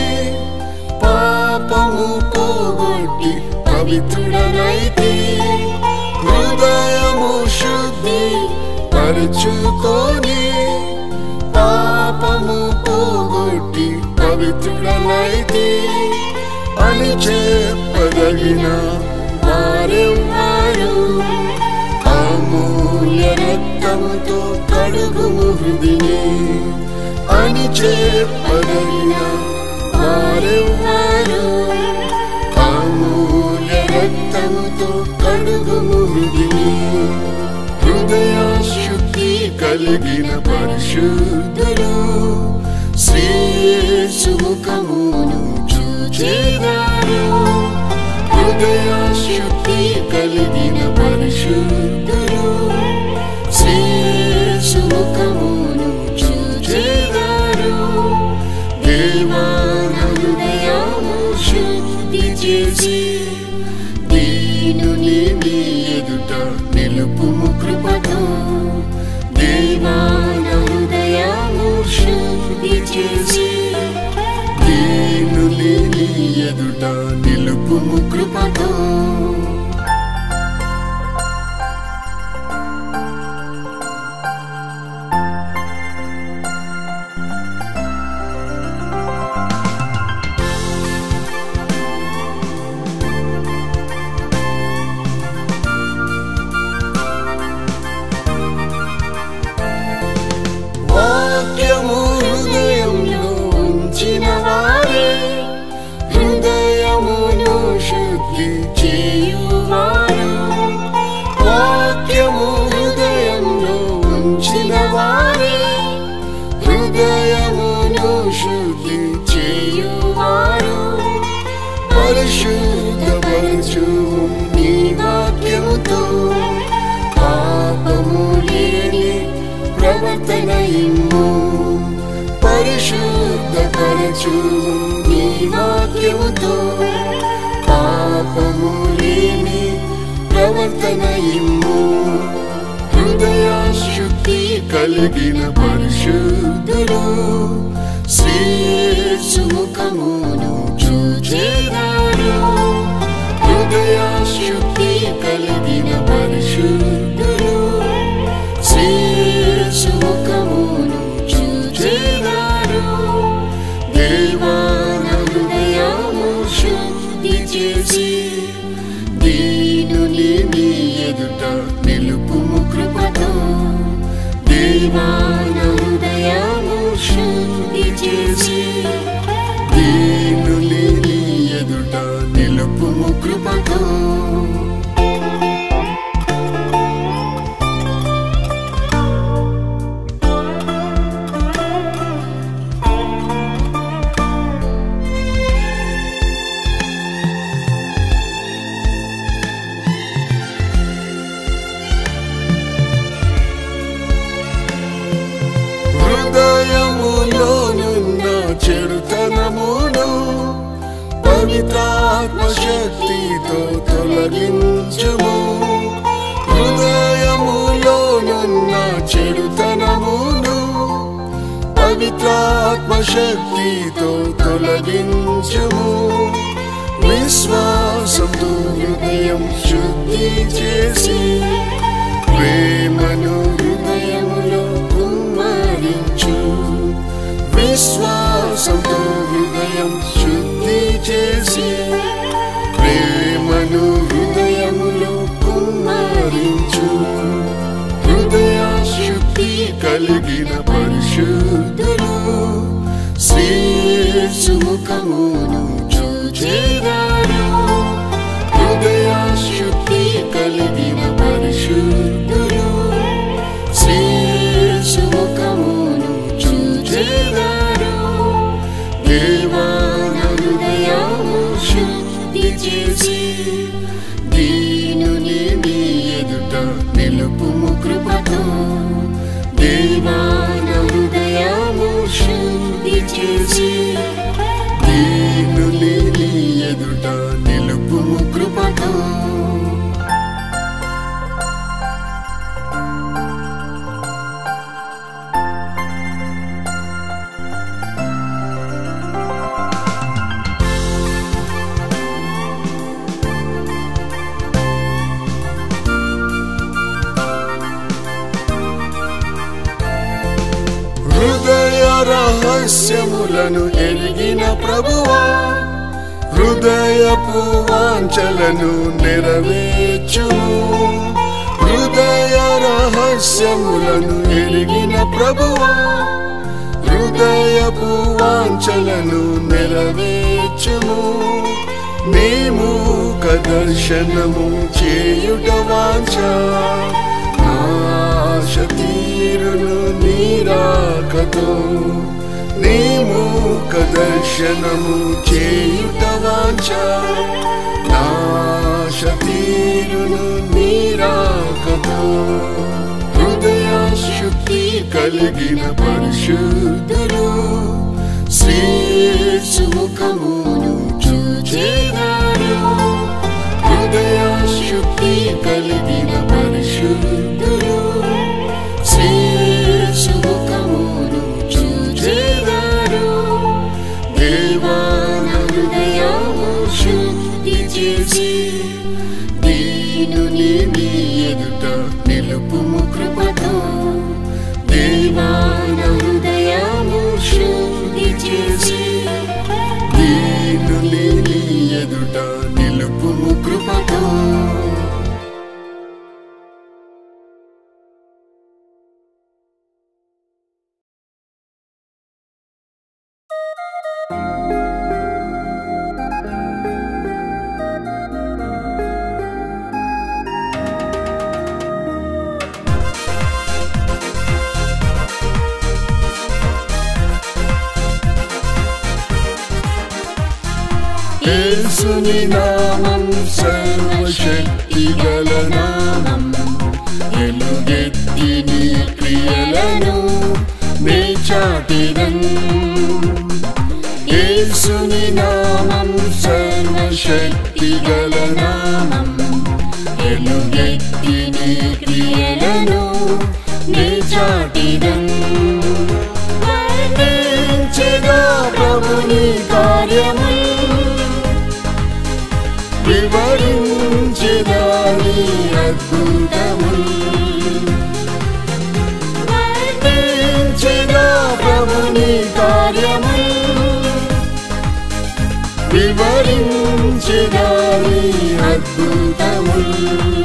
పాపము పోగొట్టి పవిత్రుడనైతే హృదయము శుద్ధి పరుచుకొని పాపము పోగొట్టి పవిత్రుడనైతే అని చెప్పదగిన వారెవ్వారు అమూల్య రక్తముతో కడుగుము హృదిని అని చెప్పదగిన వారెవ్వారు అమూల్య రక్తముతో కడుగుము హృదిని హృదయ శుద్ధి కలిగిన పరిశుద్ధులు శ్రీసుముఖమును చూచేదారు హృదయ శుద్ధి కలిగిన పరిశుద్ధులు శ్రీసుముఖమును చూచేదారు దేవాన హృదయము శుద్ధి చేసి దీనుని నీ ఎదుట నిలుపుము కృపతో దేవాన హృదయము శుద్ధి చేసి దీనుని నీ ఎదుట నిలుపుము కృపతో వాక్యము హృదయంలో ఉంచిన వారే హృదయమును శుద్ధి చేయువారు వాక్యము హృదయంలో ఉంచిన వారే హృదయమును శుద్ధి చేయువారు పరిశుద్ధపరచు నీ వాక్యముతో పాపము లేని ప్రవర్తన ఇమ్ము పరిశుద్ధపరచు నీ వాక్యముతో పాపము లేని ప్రవర్తన ఇమ్ము హృదయ శుద్ధి కలిగిన పరిశుద్ధులు శ్రీసుముఖమును చూచేదారు హృదయ శుద్ధి కలిగిన పరిశుద్ధులు శ్రీసుముఖమును చూచేదారు దేవాన హృదయము శుద్ధి చేసి దీనుని నీ ఎదుట నిలుపుము కృపతో దేవాన హృదయము శుద్ధి చేసి దీనుని నీ ఎదుట నిలుపుము కృపతో హృదయములోనున్న చెడుతనమును పవిత్రాత్మ శక్తితో తొలగించుము హృదయములోనున్న చెడుతనమును పవిత్రాత్మ శక్తితో తొలగించుము విశ్వాసంతో హృదయం శుద్ధి చేసి ప్రేమను హృదయములో ముఖమును చూచేదాడు హృదయ శుద్ధి కలిగిన పరిశుద్ధులు శ్రీయేసు ముఖమును చూచేదాడు దేవాన హృదయము శుద్ధి చేసి దీనుని నీ ఎదుట నిలుపుము కృపతో దేవాన హృదయము శుద్ధి చేసి దీనుని నీ ఎదుట నిలుపుము కృపతో హృదయ రహస్యములను ఎరిగిన ప్రభువా హృదయపు వాంఛలను నెరవేర్చును హృదయ రహస్యములను ఎరిగిన ప్రభువా హృదయపు వాంఛలను నెరవేర్చును మేము దర్శనము చేయుట వాంఛ ఆశ తీరును నీరాకతో నీము దర్శనము చేయుట వాంఛ నాశ తీరును నీరాకతో హృదయ శుద్ధి కలిగిన పరిశుద్ధులు శ్రీయేసు ముఖమును చూచేదాడు హృదయ శుద్ధి కలిగిన పరిశుద్ధులు శ్రీయేసు ముఖమును చూచేదాడు దేవాన హృదయము శుద్ధి చేసి దీనుని నీ ఎదుట నిలుపుము కృపతో దేవాన హృదయము శుద్ధి చేసి దీనుని నీ ఎదుట నిలుపుము కృపతో యేసుని నామం సర్వశక్తి గల నామం ఎలుగెత్తి నీ క్రియలను నే చాటిదన్ యేసుని నామం సర్వశక్తి గల నామం ఎలుగెత్తి నీ క్రియలను నే చాటిదన్ వర్ణించెదా ప్రభుని కార్యములు వివరించెదాని అద్భుతములు వర్ణించెదా ప్రభుని కార్యములు వివరించెదాని అద్భుతములు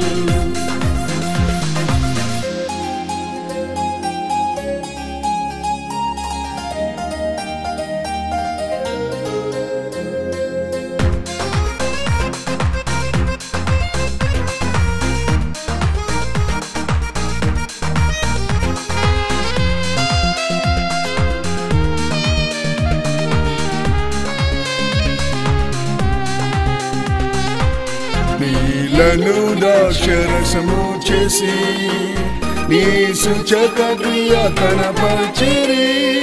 నీలను దాక్షరసము చేసి నీ సూచక క్రియ కనపరిచిరి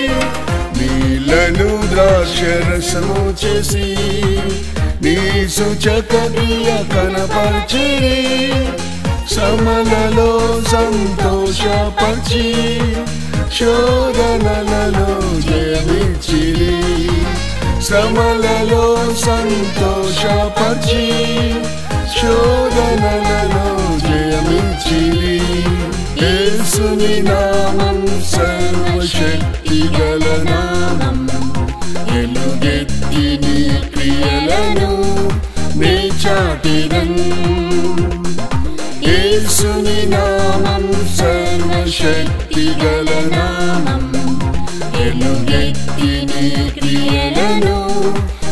నీలను ద్రాక్షరసము చేసి నీ సూచక క్రియ కనపరిచిరి సమలలో సంతోషపరిచి శోధనలలో జయమిచ్చిరి శ్రమలలో సంతోషపరిచి శోధనలలో జయమిచ్చిరి యేసుని నామం సర్వశక్తి గల నామం ఎలుగెత్తి నీ క్రియలను నే చాటిదన్ యేసుని నామం సర్వశక్తి గల నామం ఎలుగెత్తి నీ క్రియలను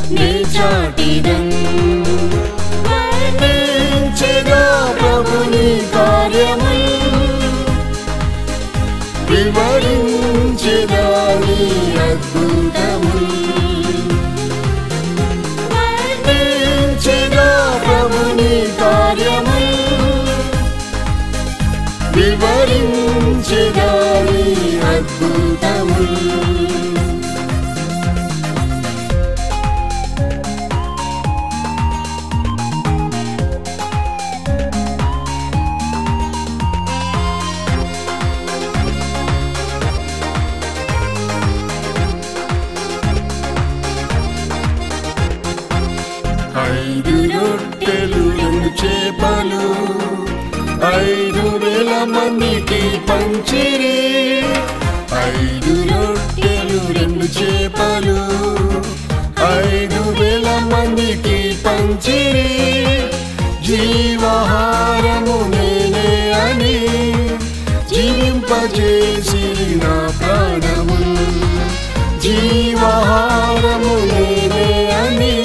ఐదు రొట్టెలు రెండు చేపలు ఐదు వేల మందికి పంచిరి ఐదు రొట్టెలు రెండు చేపలు ఐదు వేల మందికి పంచిరి జీవాహారము నేనే అని జీవింపజేసి నా ప్రాణము జీవాహారము నేనే అని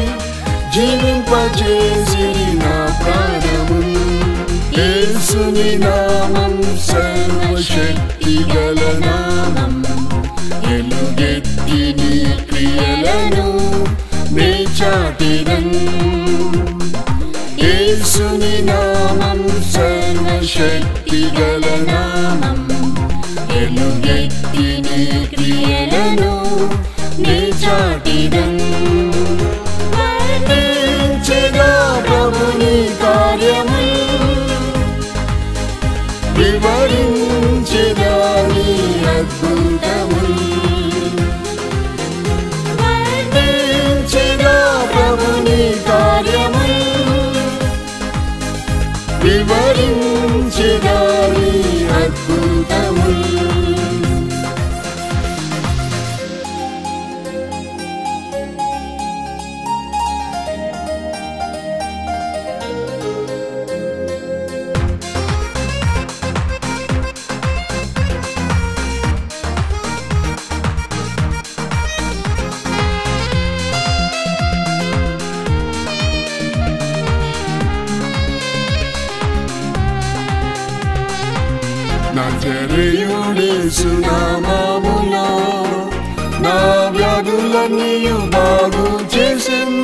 జీవింపజేసి నా ప్రాణము యేసుని నామం సర్వశక్తి గల నామం ఎలుగెత్తి నీ క్రియలను నే చాటిదన్ యేసుని నామం సర్వశక్తి గల నామం ఎలుగెత్తి నీ క్రియలను నే చాటిదన్ వర్ణించెదా ప్రభుని కార్యము వివరించెదా నీ అద్భుతము వర్ణించెదా ప్రభుని కార్యము వివరించెదా నీ అద్భుతము నజరేయుడేసు నామములో నా వ్యాధులన్నీయు బాగు చేసెన్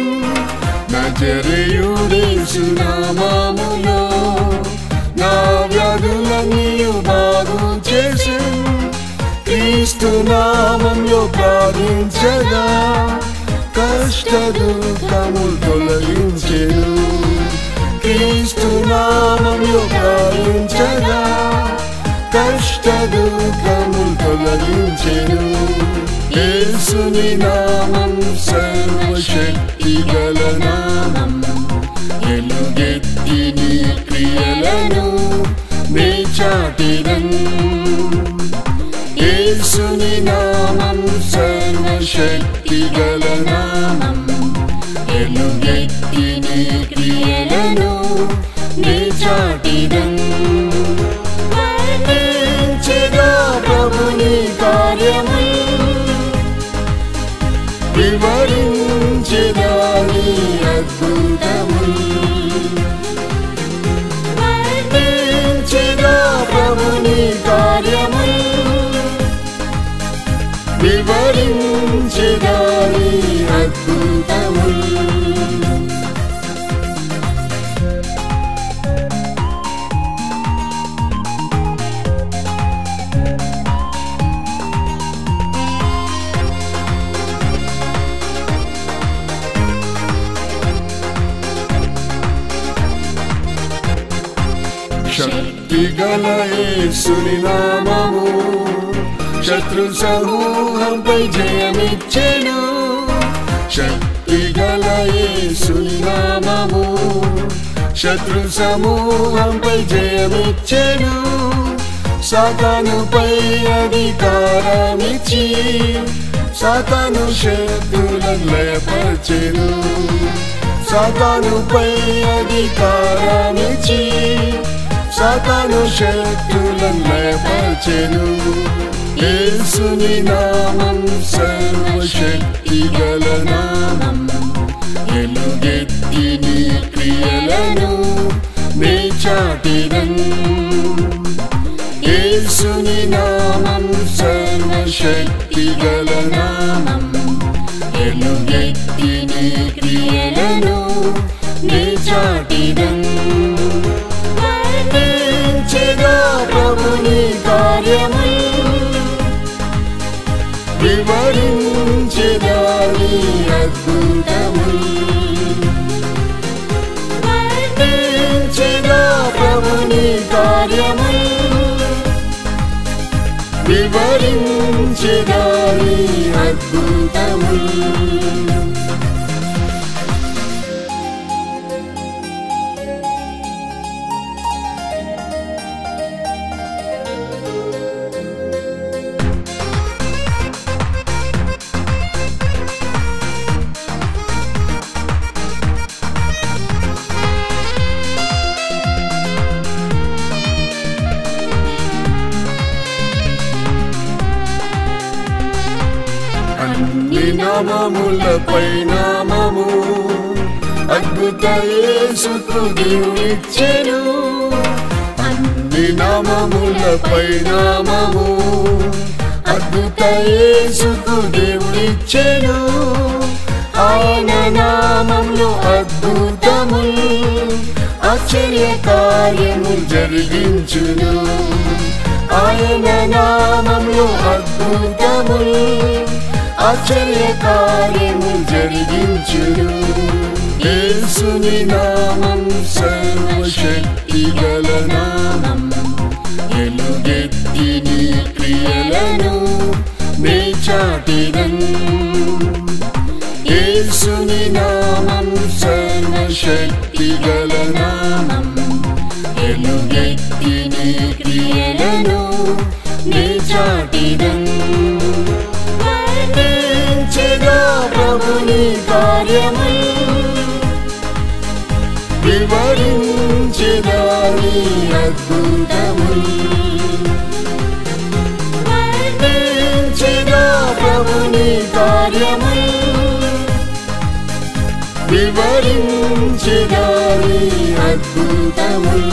నజరేయుడేసు నామములో నా వ్యాధులన్నీయు బాగు చేసెన్ క్రీస్తు నామంలో ప్రార్థించగా కష్ట దుఃఖము తొలగించెను క్రీస్తు నామంలో ప్రార్థించగా కష్ట దుఃఖము తొలగించెను యేసుని నామం సర్వశక్తి గల నామం ఎలుగెత్తి నీ క్రియలను నే చాటిదన్ యేసుని నామం సర్వశక్తి గల నామం ఎలుగెత్తి నీ క్రియలను నే చాటిదన్ వర్ణించెదా ప్రభుని కార్యము వివరించెదా నీ అద్భుతము వర్ణించెదా ప్రభుని కార్యము వివరించెదా నీ అద్భుతము శక్తి గల యేసుని నామము శత్రు సమూహంపై జయమిచ్చెను శక్తి గల యేసుని నామము శత్రు సమూహంపై జయమిచ్చెను సాతానుపై అధికారమిచ్చి సాతాను శక్తులను లయపరచెను సాతానుపై అధికారమిచ్చి సాతాను శక్తులను లయపరచెను యేసుని నామం సర్వశక్తి గల నామం ఎలుగెత్తి నీ క్రియలను నే చాటిదన్ యేసుని నామం సర్వశక్తి గల నామం ఎలుగెత్తి నీ క్రియలను నే చాటిదన్ వర్ణించెదా ప్రభుని కార్యము అద్భుతముల్ వర్ణించెదా ప్రభుని కార్యముల్ వివరించెదా నీ అద్భుతముల్ అన్ని నామములపై నామము అద్భుత యేసుకు దేవుడిచ్చెను అన్ని నామములపై నామము అద్భుత యేసుకు దేవుడిచ్చెను ఆయన నామంలో అద్భుతములు ఆశ్చర్య కార్యము జరిగించును ఆయన నామంలో అద్భుతములు ఆశ్చర్య కార్యము జరిగించును యేసుని నామం సర్వశక్తి గల నామం ఎలుగెత్తి నీ క్రియలను నే చాటిదన్ యేసుని నామం సర్వశక్తి గల నామం ఎలుగెత్తి నీ క్రియలను నే చాటిదన్ వర్ణించెదా ప్రభుని కార్యముల్ వివరించెదా నీ అద్భుతముల్ వర్ణించెదా ప్రభుని కార్యముల్ వివరించెదా నీ అద్భుతముల్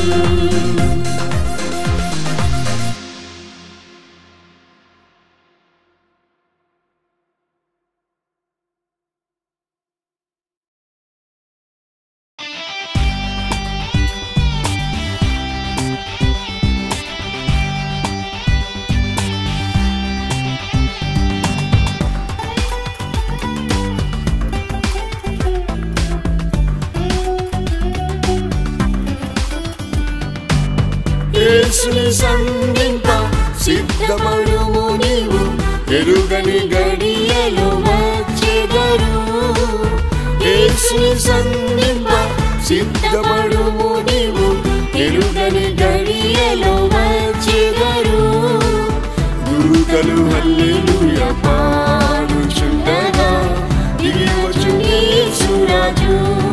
యేసుని సంధింప సిద్ధపడుము నీవు ఎరుగని గడియలు వచ్చెదరు యేసుని సంధింప సిద్ధపడుము నీవు ఎరుగని గడియలు వచ్చెదరు దూతలు హల్లెలూయ పాడుచుండగా దిగి వచ్చు యేసురాజు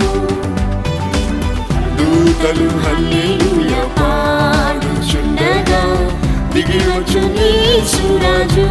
దూతలు హల్లెలూయ పాడుచుండగా దిగి వచ్చు యేసురాజు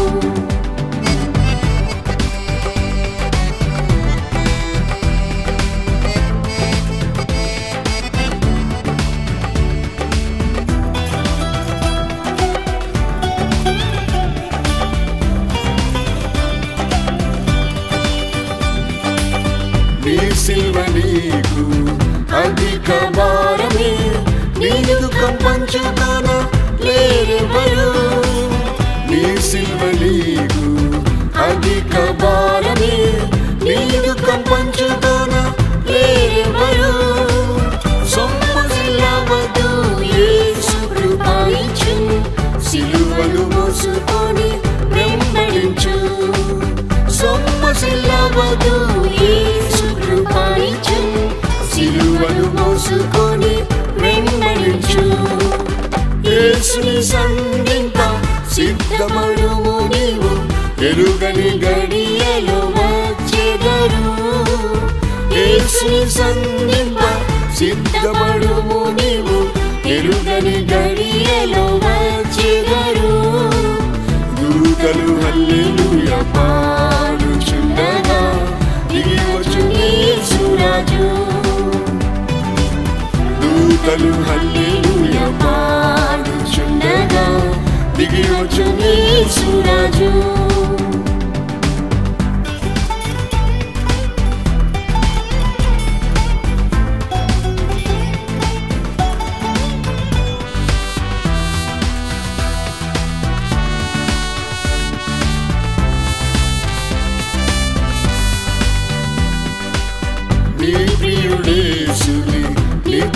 నీ సిల్వ నీకు అధిక భారమే నీ దుఃఖం పంచుకోన లేరెవరు నీ సిల్వ నీకు అధిక భారమే నీ దుఃఖం పంచుకోన లేరెవరు సొమ్మసిల్లవద్దు యేసు కృపాయిచు సిలువను మోసుకొని వెంబడించు సొమ్మసిల్లవదు యేసు కృపాయిచు సిలువను మోసుకొని వెంబడించు యేసుని సంధింప సిద్ధమడుము నీవు ఎరుగని గడియలు వచ్చెదరు యేసుని సంధింప సిద్ధమడుము నీవు ఎరుగని గడియలు వచ్చెదరు దూతలు హల్లెలూయ పాడుచుండగా దిగి వచ్చు యేసురాజు దూతలు హల్లెలూయ పాడుచుండగా దిగి వచ్చు యేసురాజు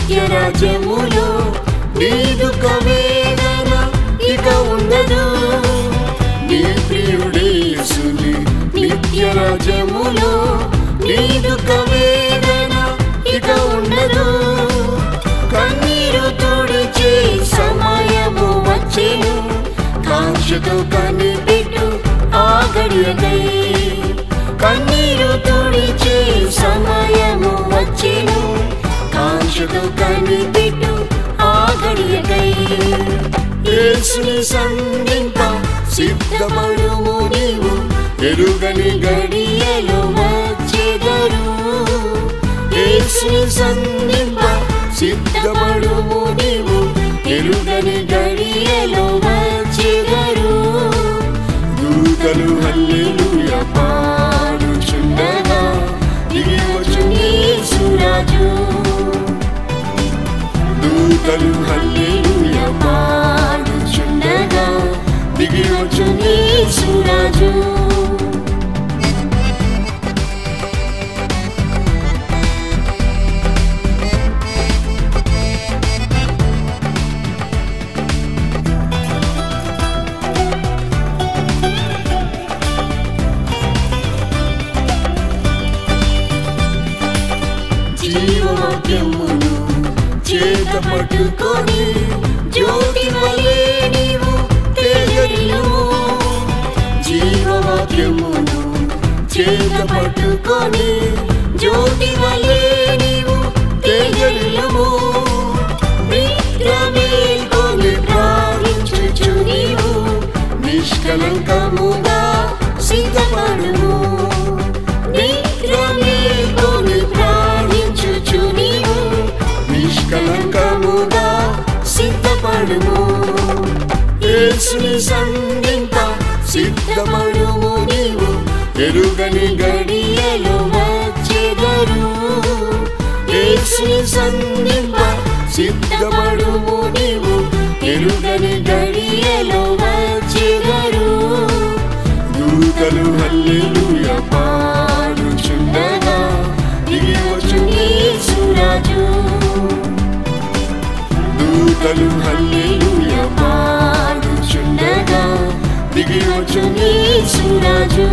నిత్య రాజ్యములో నీ దుఃఖ వేదన ఇక ఉండదు నీ ప్రియుడేసుని నిత్య రాజ్యములో నీ దుఃఖ వేదన ఇక ఉండదు కన్నీరు తుడిచే సమయము వచ్చెను కాంక్షతో కనిపెట్టు ఆ గడియకై కన్నీరు తుడిచే సమయము వచ్చెను కాంక్షతో కనిపెట్టు ఆ గడియకై యేసుని సంధింప సిద్ధపడుము నీవు ఎరుగని గడియలో వచ్చెదరు యేసుని సంధింప సిద్ధపడుము నీవు ఎరుగని గడియలో వచ్చెదరు దూతలు హల్లెలూయ పాడుచుండగా దిగి వచ్చు యేసురాజు దూతలు హల్లెలూయ పాడుచుండగా దిగి వచ్చు యేసురాజు జీవవాక్యమును చేత పట్టుకొని జ్యోతి వలె నీవు తేజరిల్లుము జీవవాక్యమును చేత పట్టుకొని జ్యోతి వలె నీవు తేజరిల్లుము నిద్రమేల్కొని ప్రార్థించుచు నీవు నిష్కలంకముగా సిద్ధపడుము నిద్రమేల్కొని ప్రార్థించుచు నీవు నిష్కలంకముగా సిద్ధపడుము యేసుని సంధింప సిద్ధపడుము నీవు ఎరుగని గడియలో వచ్చెదరు యేసుని సంధింప సిద్ధపడుము నీవు ఎరుగని గడియలో వచ్చెదరు దూతలు హల్లెలూయ పాడుచుండగా దిగి వచ్చు యేసురాజు దూతలు హల్లెలూయ పాడుచుండగా దిగి వచ్చు యేసురాజు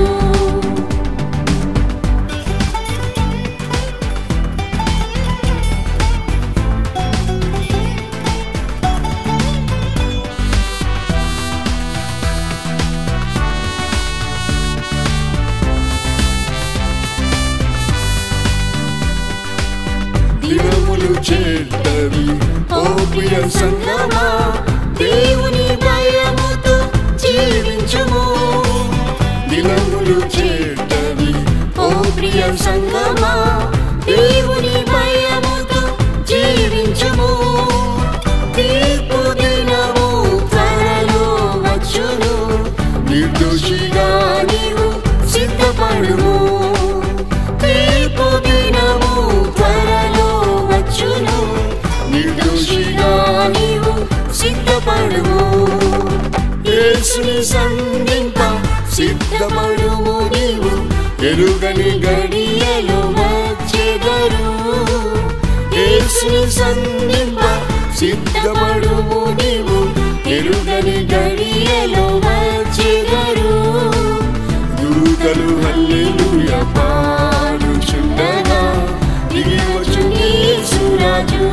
దినములు చెడ్డవి ఓ ప్రియ సంగమా దేవుని భయముతో జీవించుము దినములు చెడ్డవి ఓ ప్రియ సంగమా దేవుని భయముతో జీవించుము తీర్పు దినము త్వరలో వచ్చును నిర్దోషిగా నీవు సిద్ధపడుము తీర్పు దినము త్వరలో వచ్చును నిర్దోషిగా నీవు సిద్ధపడుము యేసుని సంధింప సిద్ధపడుము నీవు ఎరుగని గడియలో వచ్చెదరు యేసుని సంధింప సిద్ధపడుము నీవు ఎరుగని గడియలో వచ్చెదరు దూతలు హల్లెలూయ పాడుచుండగా దిగి వచ్చు యేసురాజు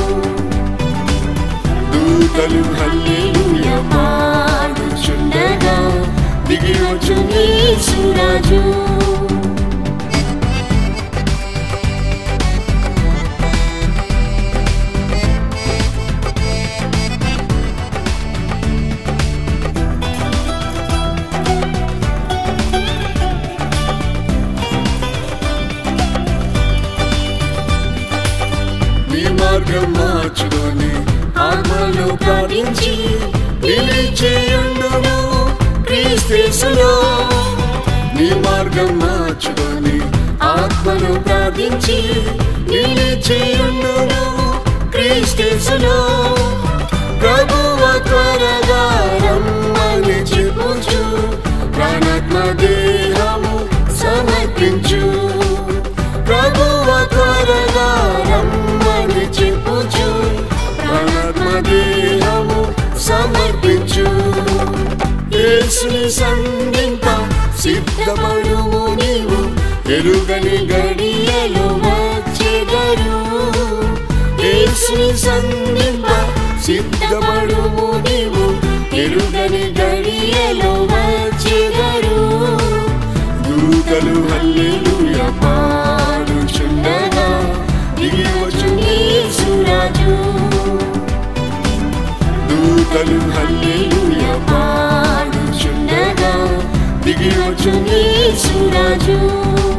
దూతలు హల్లెలూయ పాడుచుండగా దిగి వచ్చు యేసురాజు నీ మార్గం మార్చుకొని ఆత్మలో ప్రార్థించి నిలిచేయుండును క్రీస్తులో నీ మార్గం మార్చుకొని ఆత్మలో ప్రార్థించి నిలిచేయుండును క్రీస్తులో ప్రభువ త్వరగా రమ్మని చెప్పుచు ప్రాణాత్మ దేహము సమర్పించు ప్రభువ త్వరగా రమ్మని చెప్పుచు సంధింప సిద్ధపడుము నీవు ఎరుగని గడియలో వచ్చెదరు దూతలు హల్లెలూయ పాడుచుండగా దిగి వచ్చు యేసురాజు దూతలు హల్లెలూయ పాడుచుండగా దిగి వచ్చు యేసురాజు